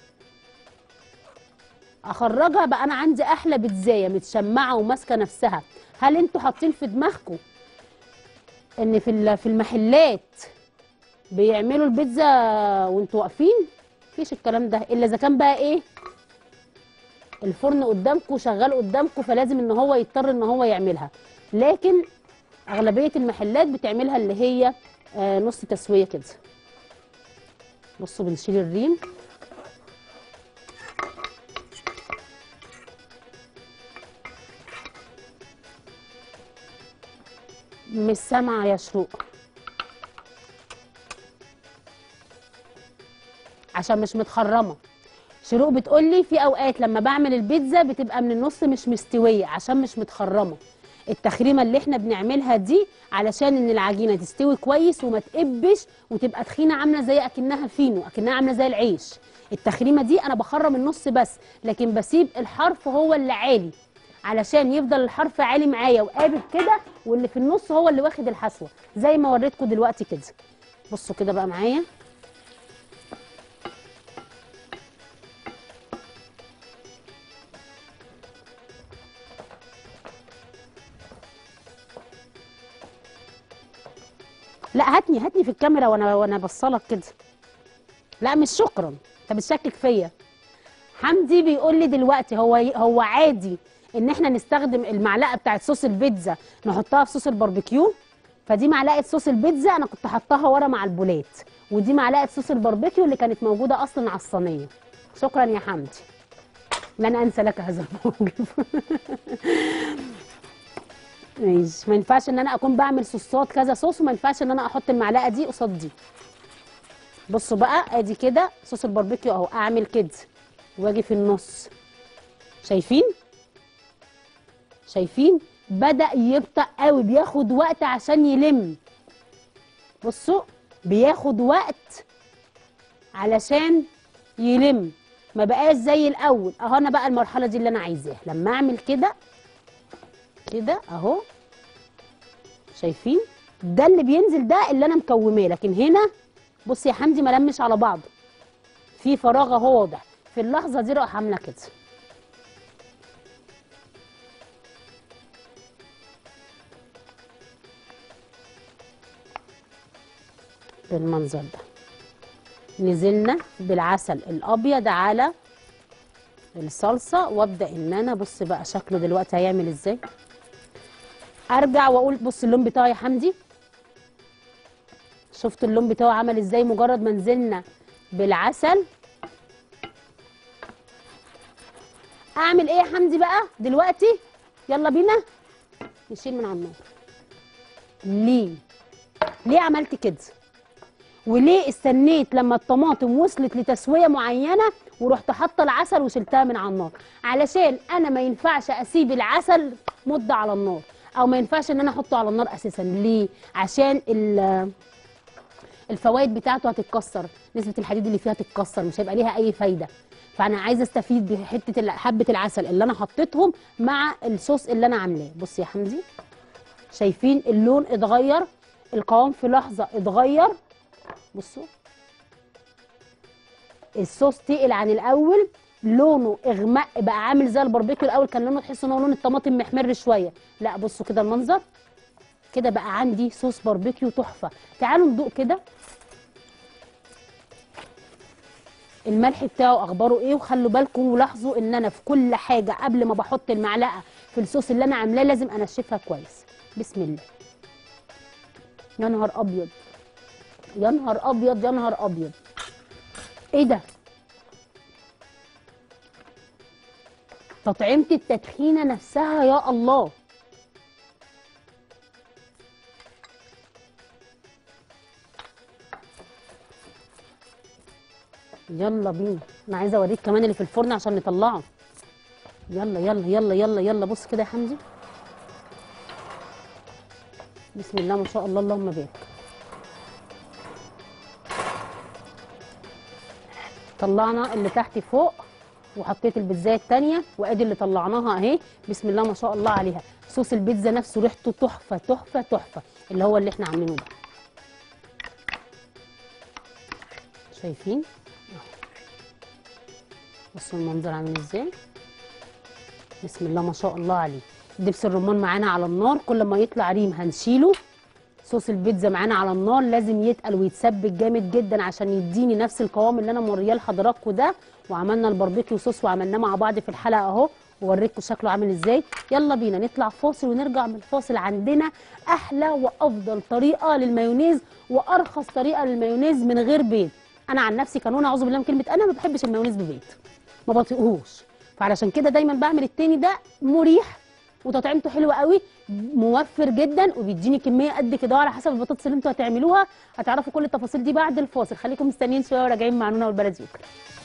اخرجها بقى انا عندي احلى بيتزايه متشمعه وماسكه نفسها هل انتوا حاطين في دماغكم ان في ال- في المحلات بيعملوا البيتزا وانتوا واقفين مفيش الكلام ده الا اذا كان بقى ايه الفرن قدامكم شغال قدامكم فلازم ان هو يضطر ان هو يعملها لكن اغلبيه المحلات بتعملها اللي هي آه نص تسويه كده بصوا بنشيل الريم مش سامعه يا شروق عشان مش متخرمه شروق بتقول لي في اوقات لما بعمل البيتزا بتبقى من النص مش مستويه عشان مش متخرمه التخريمه اللي احنا بنعملها دي علشان ان العجينه تستوي كويس وما تقبش وتبقى تخينه عامله زي اكنها فينو اكنها عامله زي العيش التخريمه دي انا بخرم النص بس لكن بسيب الحرف هو اللي عالي علشان يفضل الحرف عالي معايا وقابل كده واللي في النص هو اللي واخد الحشوه زي ما وريتكم دلوقتي كده بصوا كده بقى معايا لا هاتني هاتني في الكاميرا وانا وانا بصلك كده لا مش شكرا انت بتشكك فيا حمدي بيقول لي دلوقتي هو هو عادي ان احنا نستخدم المعلقه بتاعت صوص البيتزا نحطها في صوص الباربيكيو فدي معلقه صوص البيتزا انا كنت حطاها ورا مع البولات ودي معلقه صوص الباربيكيو اللي كانت موجوده اصلا على الصينيه شكرا يا حمدي لن انسى لك هذا الموقف ماشي ما ينفعش ان انا اكون بعمل صوصات كذا صوص وما ينفعش ان انا احط المعلقه دي قصاد دي بصوا بقى ادي كده صوص الباربيكيو اهو اعمل كده واجي في النص شايفين شايفين بدا يبطأ قوي بياخد وقت عشان يلم بصوا بياخد وقت علشان يلم ما بقاش زي الاول اهو انا بقى المرحله دي اللي انا عايزاها لما اعمل كده كده اهو شايفين ده اللي بينزل ده اللي انا مكوماه لكن هنا بص يا حمدي ما لمش على بعضه في فراغ اهو واضح في اللحظه دي راح عامله كده بالمنظر ده نزلنا بالعسل الابيض على الصلصه وابدا ان انا بص بقى شكله دلوقتي هيعمل ازاي ارجع واقول بص اللون بتاعه يا حمدي شفت اللون بتاعه عمل ازاي مجرد ما نزلنا بالعسل اعمل ايه يا حمدي بقى دلوقتي يلا بينا نشيل من على النار ليه ليه عملت كده وليه استنيت لما الطماطم وصلت لتسويه معينه ورحت حاطه العسل وشلتها من على النار علشان انا ما ينفعش اسيب العسل مده على النار او ما ينفعش ان انا احطه على النار اساسا ليه عشان ال- الفوائد بتاعته هتتكسر نسبه الحديد اللي فيها تتكسر مش هيبقى ليها اي فايده فانا عايزه استفيد بحته ال- حبه العسل اللي انا حطيتهم مع الصوص اللي انا عاملاه بص يا حمدي شايفين اللون اتغير القوام في لحظه اتغير بصوا الصوص تقل عن الاول لونه اغماء بقى عامل زي الباربيكيو الاول كان لونه تحس ان هو لون الطماطم محمر شويه لا بصوا كده المنظر كده بقى عندي صوص باربيكيو تحفه تعالوا ندوق كده الملح بتاعه اخباره ايه وخلوا بالكم ولاحظوا ان انا في كل حاجه قبل ما بحط المعلقه في الصوص اللي انا عاملاه لازم انشفها كويس بسم الله يا نهار ابيض يا نهار ابيض يا نهار ابيض ايه ده تطعيمه التدخينه نفسها يا الله يلا بينا انا عايزه اوريك كمان اللي في الفرن عشان نطلعه يلا يلا يلا يلا يلا بص كده يا حمدي بسم الله ما شاء الله اللهم بارك طلعنا اللي تحت فوق وحطيت البيتزايه التانية وادي اللي طلعناها اهي بسم الله ما شاء الله عليها صوص البيتزا نفسه ريحته تحفه تحفه تحفه اللي هو اللي احنا عاملينه ده شايفين بصوا المنظر عامل ازاي بسم الله ما شاء الله عليه دبس الرمان معانا على النار كل ما يطلع ريم هنشيله صوص البيتزا معانا على النار لازم يتقل ويتسبك جامد جدا عشان يديني نفس القوام اللي انا مورياه لحضراتكم ده وعملنا الباربيكيو صوص وعملناه مع بعض في الحلقه اهو ووريكم شكله عامل ازاي يلا بينا نطلع فاصل ونرجع من الفاصل عندنا احلى وافضل طريقه للمايونيز وارخص طريقه للمايونيز من غير بيض انا عن نفسي كانون اعوذ بالله من كلمه انا ما بحبش المايونيز ببيض ما بطيقهوش فعلشان كده دايما بعمل التاني ده مريح وتطعيمته حلوه قوي موفر جدا وبيديني كميه قد كده على حسب البطاطس اللي انتوا هتعملوها هتعرفوا كل التفاصيل دي بعد الفاصل خليكم مستنيين شويه وراجعين مع نونا والبلد يوكل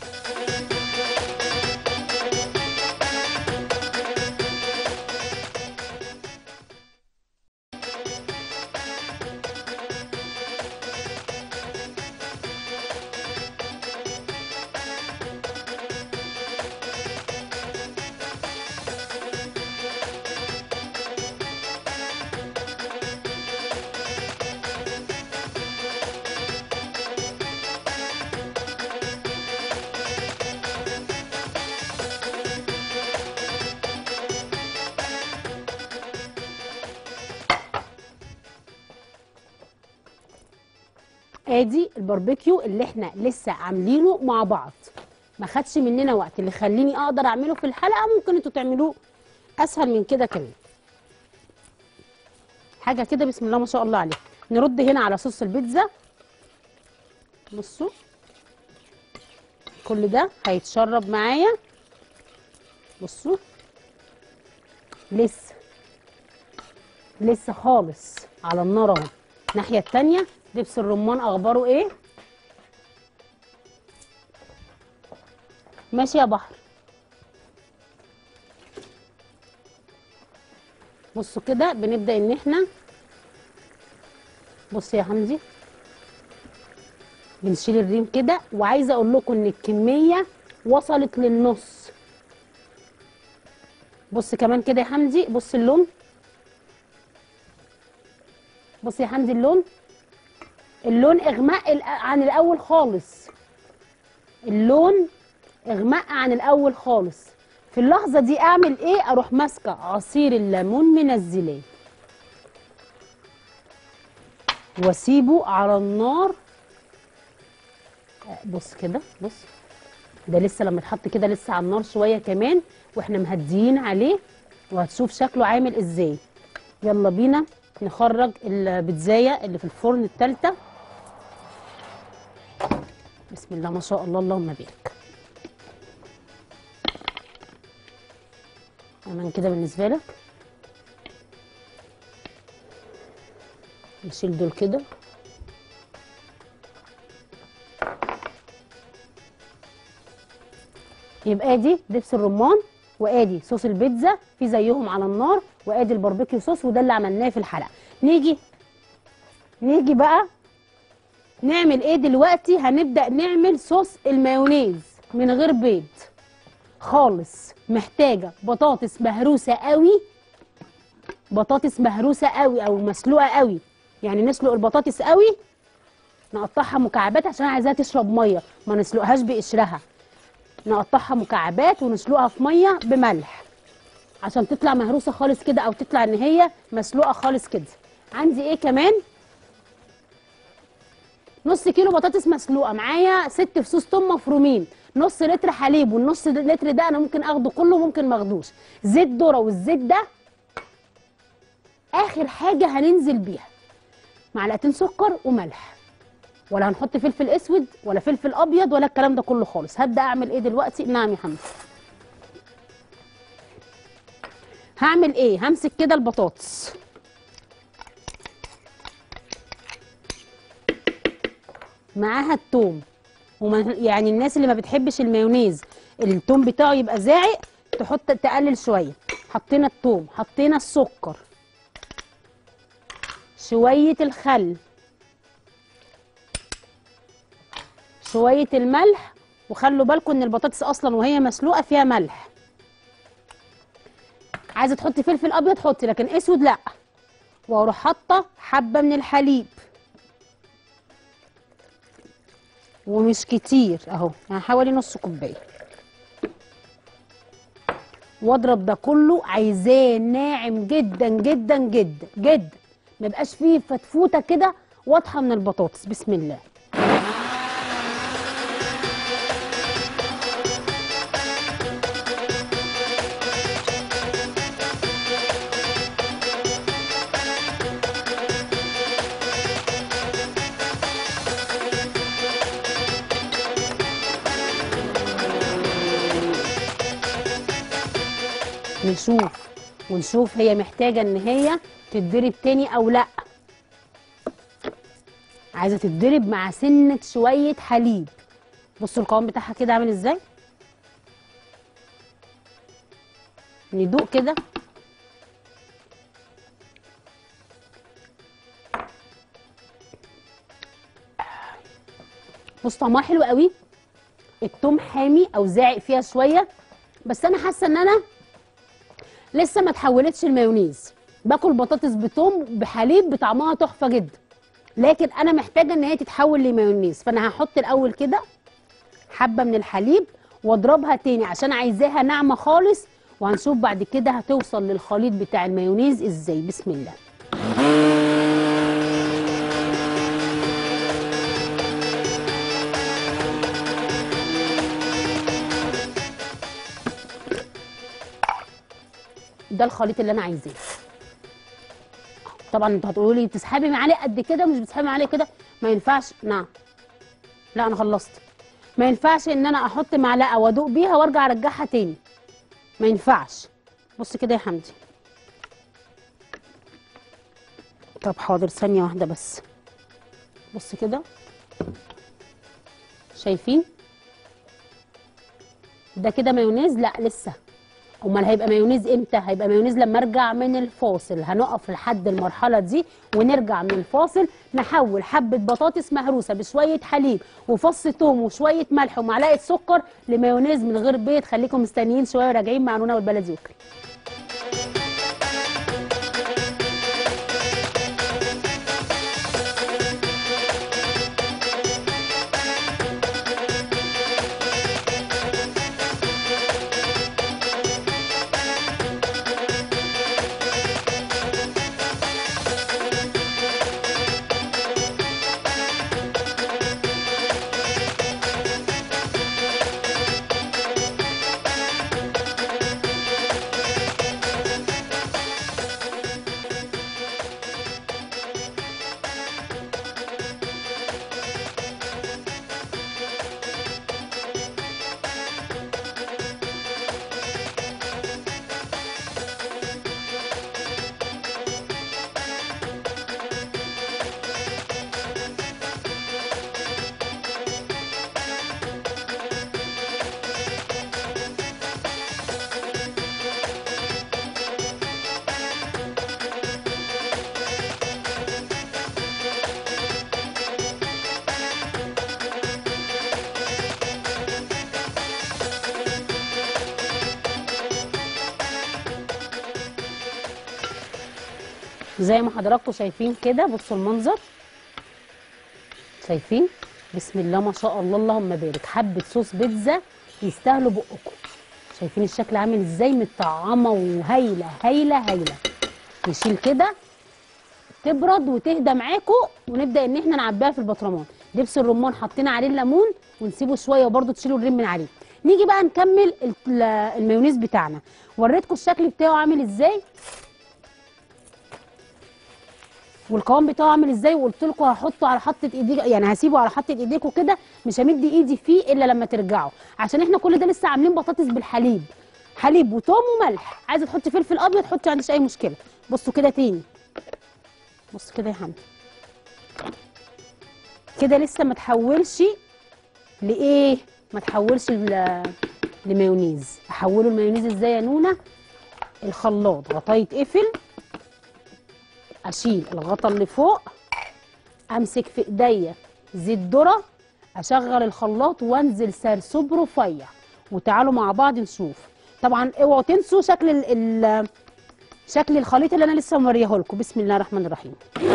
ادي الباربيكيو اللي احنا لسه عاملينه مع بعض ما خدش مننا وقت اللي يخليني اقدر اعمله في الحلقه ممكن انتوا تعملوه اسهل من كده كمان حاجه كده بسم الله ما شاء الله عليه نرد هنا على صوص البيتزا بصوا كل ده هيتشرب معايا بصوا لسه لسه خالص على النار اهو الناحيه التانيه دبس الرمان اخباره ايه ماشي يا بحر بصوا كده بنبدا ان احنا بص يا حمدي بنشيل الريم كده وعايزه اقول لكم ان الكميه وصلت للنص بص كمان كده يا حمدي بص اللون بص يا حمدي اللون اللون اغماء ال- عن الاول خالص اللون اغماء عن الاول خالص في اللحظه دي اعمل ايه اروح ماسكه عصير الليمون منزلاه واسيبه على النار آه، بص كده بص ده لسه لما اتحط كده لسه على النار شويه كمان واحنا مهديين عليه وهتشوف شكله عامل ازاي يلا بينا نخرج البيتزايه اللي في الفرن التالتة بسم الله ما شاء الله اللهم بارك امان كده بالنسبه لك نشيل دول كده يبقى ادي دبس الرمان وادي صوص البيتزا في زيهم على النار وادي الباربيكيو صوص وده اللي عملناه في الحلقه نيجي نيجي بقى نعمل ايه دلوقتي هنبدا نعمل صوص المايونيز من غير بيض خالص محتاجه بطاطس مهروسه قوي بطاطس مهروسه قوي او مسلوقه قوي يعني نسلق البطاطس قوي نقطعها مكعبات عشان عايزاها تشرب ميه ما نسلقهاش بقشرها نقطعها مكعبات ونسلقها في ميه بملح عشان تطلع مهروسه خالص كده او تطلع ان هي مسلوقه خالص كده عندي ايه كمان نص كيلو بطاطس مسلوقه معايا ست فصوص توم مفرومين نص لتر حليب والنص لتر ده انا ممكن اخده كله ممكن ما اخدوش زيت ذره والزيت ده اخر حاجه هننزل بيها معلقتين سكر وملح ولا هنحط فلفل اسود ولا فلفل ابيض ولا الكلام ده كله خالص هبدا اعمل ايه دلوقتي نعم يا حمزه هعمل ايه همسك كده البطاطس معاها التوم وما يعني الناس اللي ما بتحبش المايونيز التوم بتاعه يبقى زاعق تحط تقلل شويه حطينا التوم حطينا السكر شويه الخل شويه الملح وخلوا بالكم ان البطاطس اصلا وهي مسلوقه فيها ملح عايزه تحطي فلفل ابيض حطي لكن اسود لا واروح حاطه حبه من الحليب ومش كتير اهو يعني حوالي نص كوبايه واضرب ده كله عايزاه ناعم جدا جدا جدا جدا ما يبقاش فيه فتفوته كده واضحه من البطاطس بسم الله نشوف ونشوف هي محتاجه ان هي تتضرب تاني او لا عايزه تتضرب مع سنه شويه حليب بصوا القوام بتاعها كده عامل ازاي ندوق كده بص طعمها حلو قوي التوم حامي او زاعق فيها شويه بس انا حاسه ان انا لسه ما اتحولتش المايونيز باكل بطاطس بتوم بحليب بطعمها تحفه جدا لكن انا محتاجه ان هي تتحول لمايونيز فانا هحط الاول كده حبه من الحليب واضربها تاني عشان عايزاها ناعمه خالص وهنشوف بعد كده هتوصل للخليط بتاع المايونيز ازاي بسم الله ده الخليط اللي انا عايزاه طبعا انتوا هتقولوا لي بتسحبي معالق قد كده مش بتسحبي معالق كده ما ينفعش نعم لا انا خلصت ما ينفعش ان انا احط معلقه وادوق بيها وارجع ارجعها تاني ما ينفعش بص كده يا حمدي طب حاضر ثانيه واحده بس بص كده شايفين ده كده مايونيز لا لسه امال هيبقى مايونيز امتى هيبقى مايونيز لما ارجع من الفاصل هنقف لحد المرحله دي ونرجع من الفاصل نحول حبه بطاطس مهروسه بشويه حليب وفص توم وشويه ملح ومعلقه سكر لمايونيز من غير بيض خليكم مستنيين شويه وراجعين مع نونا والبلدي وكل زي ما حضراتكم شايفين كده بصوا المنظر شايفين بسم الله ما شاء الله اللهم بارك حبه صوص بيتزا يستاهلوا بقكم شايفين الشكل عامل ازاي متطعمه وهايله هايله هايله نشيل كده تبرد وتهدى معاكم ونبدا ان احنا نعبيها في البطرمان دبس الرمان حطينا عليه الليمون ونسيبه شويه وبرده تشيلوا الريم من عليه نيجي بقى نكمل ال- المايونيز بتاعنا وريتكم الشكل بتاعه عامل ازاي والقوام بتاعه عامل ازاي وقلت لكم هحطه على حطه ايدي يعني هسيبه على حطه ايديكم كده مش همد ايدي فيه الا لما ترجعوا عشان احنا كل ده لسه عاملين بطاطس بالحليب حليب وتوم وملح عايزه تحطي فلفل ابيض حطي ما عنديش اي مشكله بصوا كده تاني بص كده يا حمد كده لسه ما تحولش لايه ما تحولش ل- لمايونيز احوله المايونيز ازاي يا نونا الخلاط غطاه يتقفل اشيل الغطا اللي فوق امسك في ايديا زيت ذره اشغل الخلاط وانزل سرسوب رفيع وتعالوا مع بعض نشوف طبعا اوعوا تنسوا شكل ال ال شكل الخليط اللي انا لسه موريه لكم بسم الله الرحمن الرحيم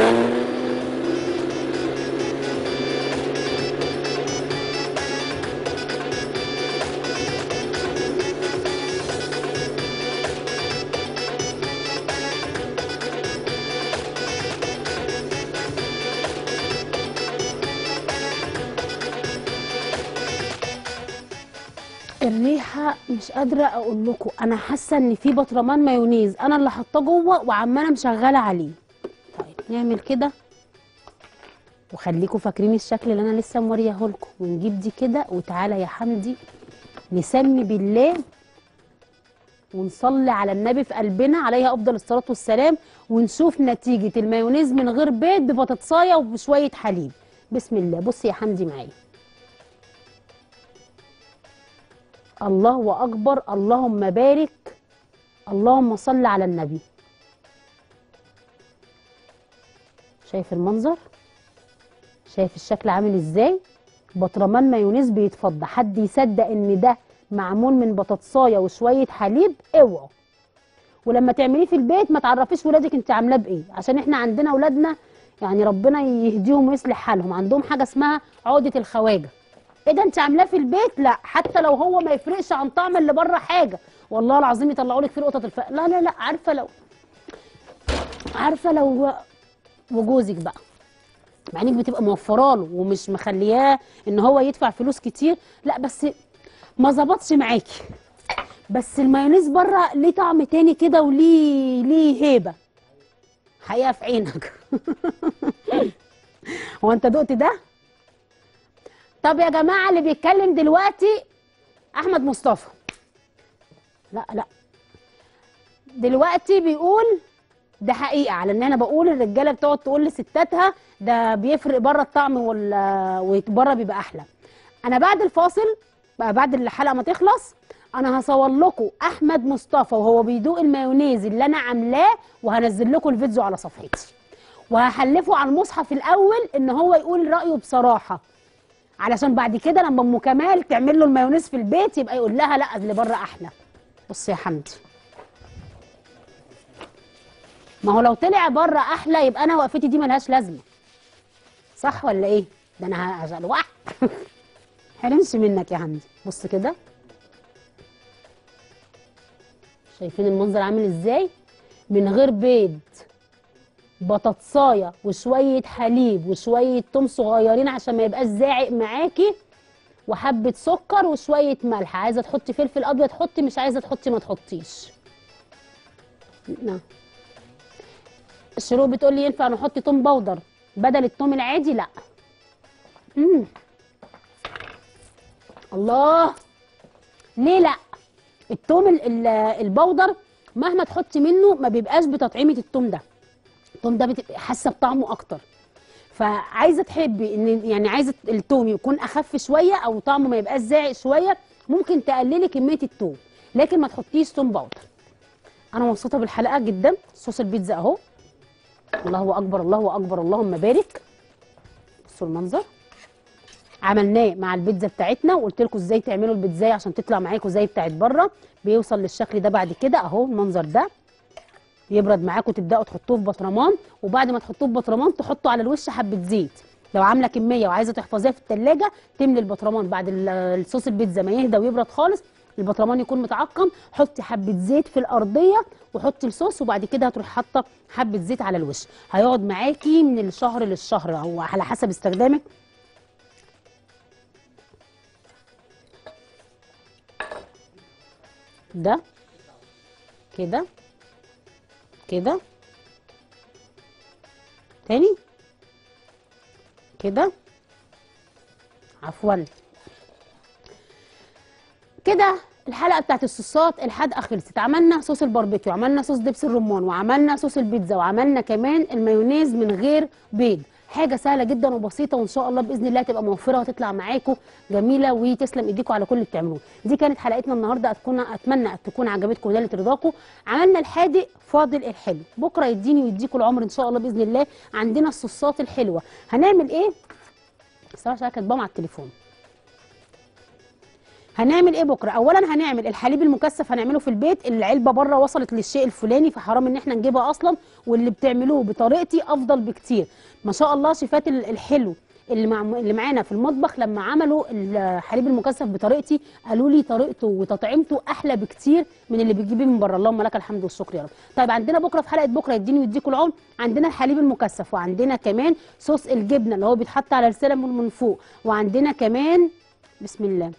الريحه مش قادره اقول لكم انا حاسه ان في بطرمان مايونيز انا اللي حاطاه جوه وعماله مشغله عليه طيب نعمل كده وخليكم فاكرين الشكل اللي انا لسه موريه لكم ونجيب دي كده وتعالى يا حمدي نسمي بالله ونصلي على النبي في قلبنا عليه افضل الصلاه والسلام ونشوف نتيجه المايونيز من غير بيض ببطاطسايه وبشويه حليب بسم الله بصي يا حمدي معايا الله اكبر اللهم بارك اللهم صل على النبي شايف المنظر شايف الشكل عامل ازاي بطرمان مايونيز بيتفضى حد يصدق ان ده معمول من بطاطسايه وشويه حليب اوعوا ولما تعمليه في البيت ما تعرفيش ولادك انت عاملاه بايه عشان احنا عندنا اولادنا يعني ربنا يهديهم ويصلح حالهم عندهم حاجه اسمها عقده الخواجه ايه ده انت عاملاه في البيت لا حتى لو هو ما يفرقش عن طعم اللي بره حاجه والله العظيم يطلعوا لك فيه قطط الف لا لا لا عارفه لو عارفه لو وجوزك بقى مع انك بتبقى موفره له ومش مخلياه ان هو يدفع فلوس كتير لا بس ما ظبطش معاكي بس المايونيز بره ليه طعم تاني كده وليه ليه هيبه حقيقه في عينك هو انت دقت ده طب يا جماعه اللي بيتكلم دلوقتي احمد مصطفى لا لا دلوقتي بيقول ده حقيقه على ان انا بقول الرجاله بتقعد تقول لستاتها ده بيفرق بره الطعم وال وبره بيبقى احلى انا بعد الفاصل بقى بعد الحلقه ما تخلص انا هصور لكم احمد مصطفى وهو بيدوق المايونيز اللي انا عاملاه وهنزل لكم الفيديو على صفحتي وهحلفه على المصحف الاول ان هو يقول رايه بصراحه علشان بعد كده لما ام كمال تعمل له المايونيز في البيت يبقى يقول لها لا اللي بره احلى بص يا حمدي ما هو لو طلع بره احلى يبقى انا وقفتي دي ملهاش لازمه صح ولا ايه ده انا هشغل واحد حرمش منك يا حمدي بص كده شايفين المنظر عامل ازاي من غير بيض بطاطسايه وشويه حليب وشويه توم صغيرين عشان ما يبقاش زاعق معاكي وحبه سكر وشويه ملح عايزه تحطي فلفل ابيض حطي مش عايزه تحطي ما تحطيش نعم الشروق بتقول لي ينفع نحط توم بودر بدل التوم العادي لا مم. الله ليه لا التوم ال- ال- البودر مهما تحطي منه ما بيبقاش بتطعيمه التوم ده التوم ده بتبقى حاسه بطعمه اكتر فعايزه تحبي ان يعني عايزه التوم يكون اخف شويه او طعمه ما يبقاش زاعق شويه ممكن تقللي كميه التوم لكن ما تحطيش توم باودر انا مبسوطه بالحلقه جدا صوص البيتزا اهو الله اكبر الله اكبر اللهم بارك بصوا المنظر عملناه مع البيتزا بتاعتنا وقلت لكم ازاي تعملوا البيتزا عشان تطلع معاكم زي بتاعت بره بيوصل للشكل ده بعد كده اهو المنظر ده يبرد معاكم تبداوا تحطوه في بطرمان وبعد ما تحطوه في بطرمان تحطوا على الوش حبه زيت لو عامله كميه وعايزه تحفظيها في التلاجة تملي البطرمان بعد ال- الصوص البيتزا ما يهدى ويبرد خالص البطرمان يكون متعقم حطي حبه زيت في الارضيه وحطي الصوص وبعد كده هتروحي حاطه حبه زيت على الوش هيقعد معاكي من الشهر للشهر او على حسب استخدامك ده كده كده تاني كده عفوا كده الحلقه بتاعت الصوصات الحادقه خلصت عملنا صوص الباربيكيو عملنا صوص دبس الرمان وعملنا صوص البيتزا وعملنا كمان المايونيز من غير بيض حاجه سهله جدا وبسيطه وان شاء الله باذن الله تبقى موفره وتطلع معاكم جميله وتسلم ايديكم على كل اللي بتعملوه دي كانت حلقتنا النهارده أتكون اتمنى تكون عجبتكم ونالت رضاكم عملنا الحادق فاضل الحلو بكره يديني ويديكم العمر ان شاء الله باذن الله عندنا الصوصات الحلوه هنعمل ايه بس انا عشان كاتباهم على التليفون هنعمل ايه بكره اولا هنعمل الحليب المكثف هنعمله في البيت العلبه بره وصلت للشيء الفلاني فحرام ان احنا نجيبها اصلا واللي بتعملوه بطريقتي افضل بكتير ما شاء الله شيفات ال- الحلو اللي مع اللي معانا في المطبخ لما عملوا الحليب المكثف بطريقتي قالوا لي طريقته وتطعيمته احلى بكتير من اللي بتجيبيه من بره اللهم لك الحمد والشكر يا رب طيب عندنا بكره في حلقه بكره يديني ويديكوا العمر عندنا الحليب المكثف وعندنا كمان صوص الجبنه اللي هو بيتحط على السلم من فوق وعندنا كمان بسم الله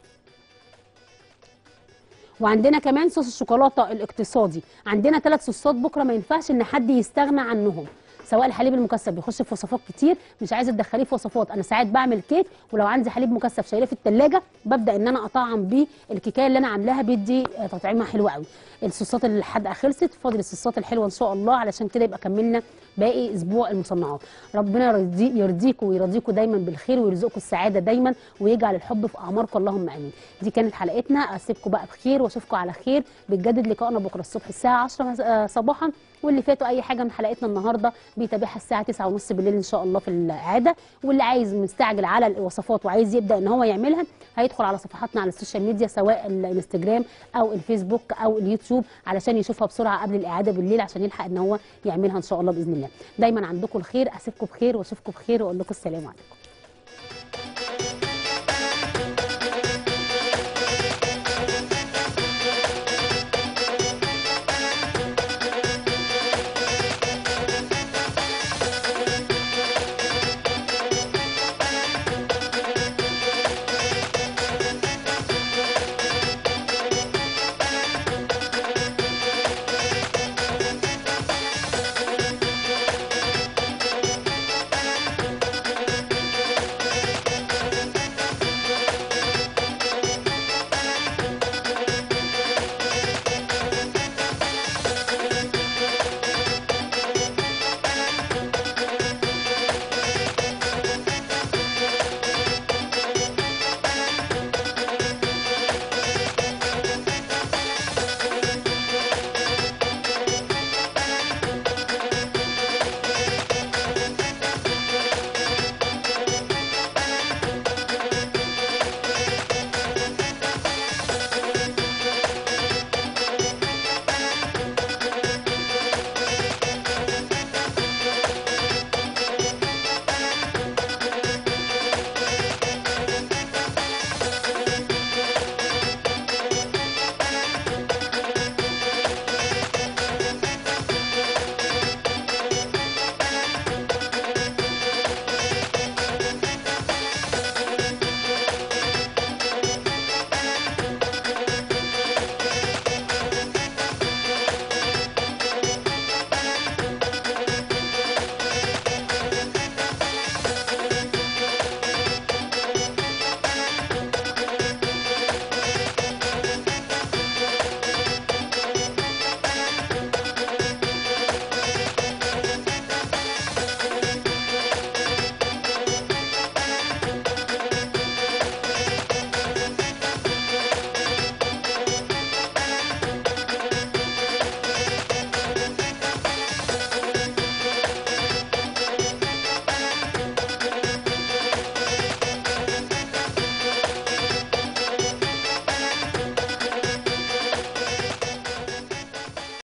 وعندنا كمان صوص الشوكولاته الاقتصادي عندنا ثلاث صوصات بكره ما ينفعش ان حد يستغنى عنهم سواء الحليب المكثف بيخش في وصفات كتير مش عايزه تدخليه في وصفات انا ساعات بعمل كيك ولو عندي حليب مكثف شايلاه في الثلاجه ببدا ان انا اطعم بيه الكيكايه اللي انا عاملاها بيدي آه، تطعيمها حلو قوي الصوصات الحادقه خلصت فاضل الصوصات الحلوه ان شاء الله علشان كده يبقى كملنا باقي اسبوع المصنعات ربنا يرضي يرضيكم ويرضيكم دايما بالخير ويرزقكم السعاده دايما ويجعل الحب في اعماركم اللهم امين دي كانت حلقتنا اسيبكم بقى بخير واشوفكم على خير بتجدد لقائنا بكره الصبح الساعه 10 مس- آه، صباحا واللي فاتوا اي حاجه من حلقتنا النهارده بيتابعها الساعه 9:30 بالليل ان شاء الله في العاده واللي عايز مستعجل على الوصفات وعايز يبدا ان هو يعملها هيدخل على صفحاتنا على السوشيال ميديا سواء الانستجرام او الفيسبوك او اليوتيوب علشان يشوفها بسرعه قبل الاعاده بالليل عشان يلحق ان هو يعملها ان شاء الله باذن الله دايما عندكم الخير اسيبكم بخير واشوفكم بخير واقول لكم السلام عليكم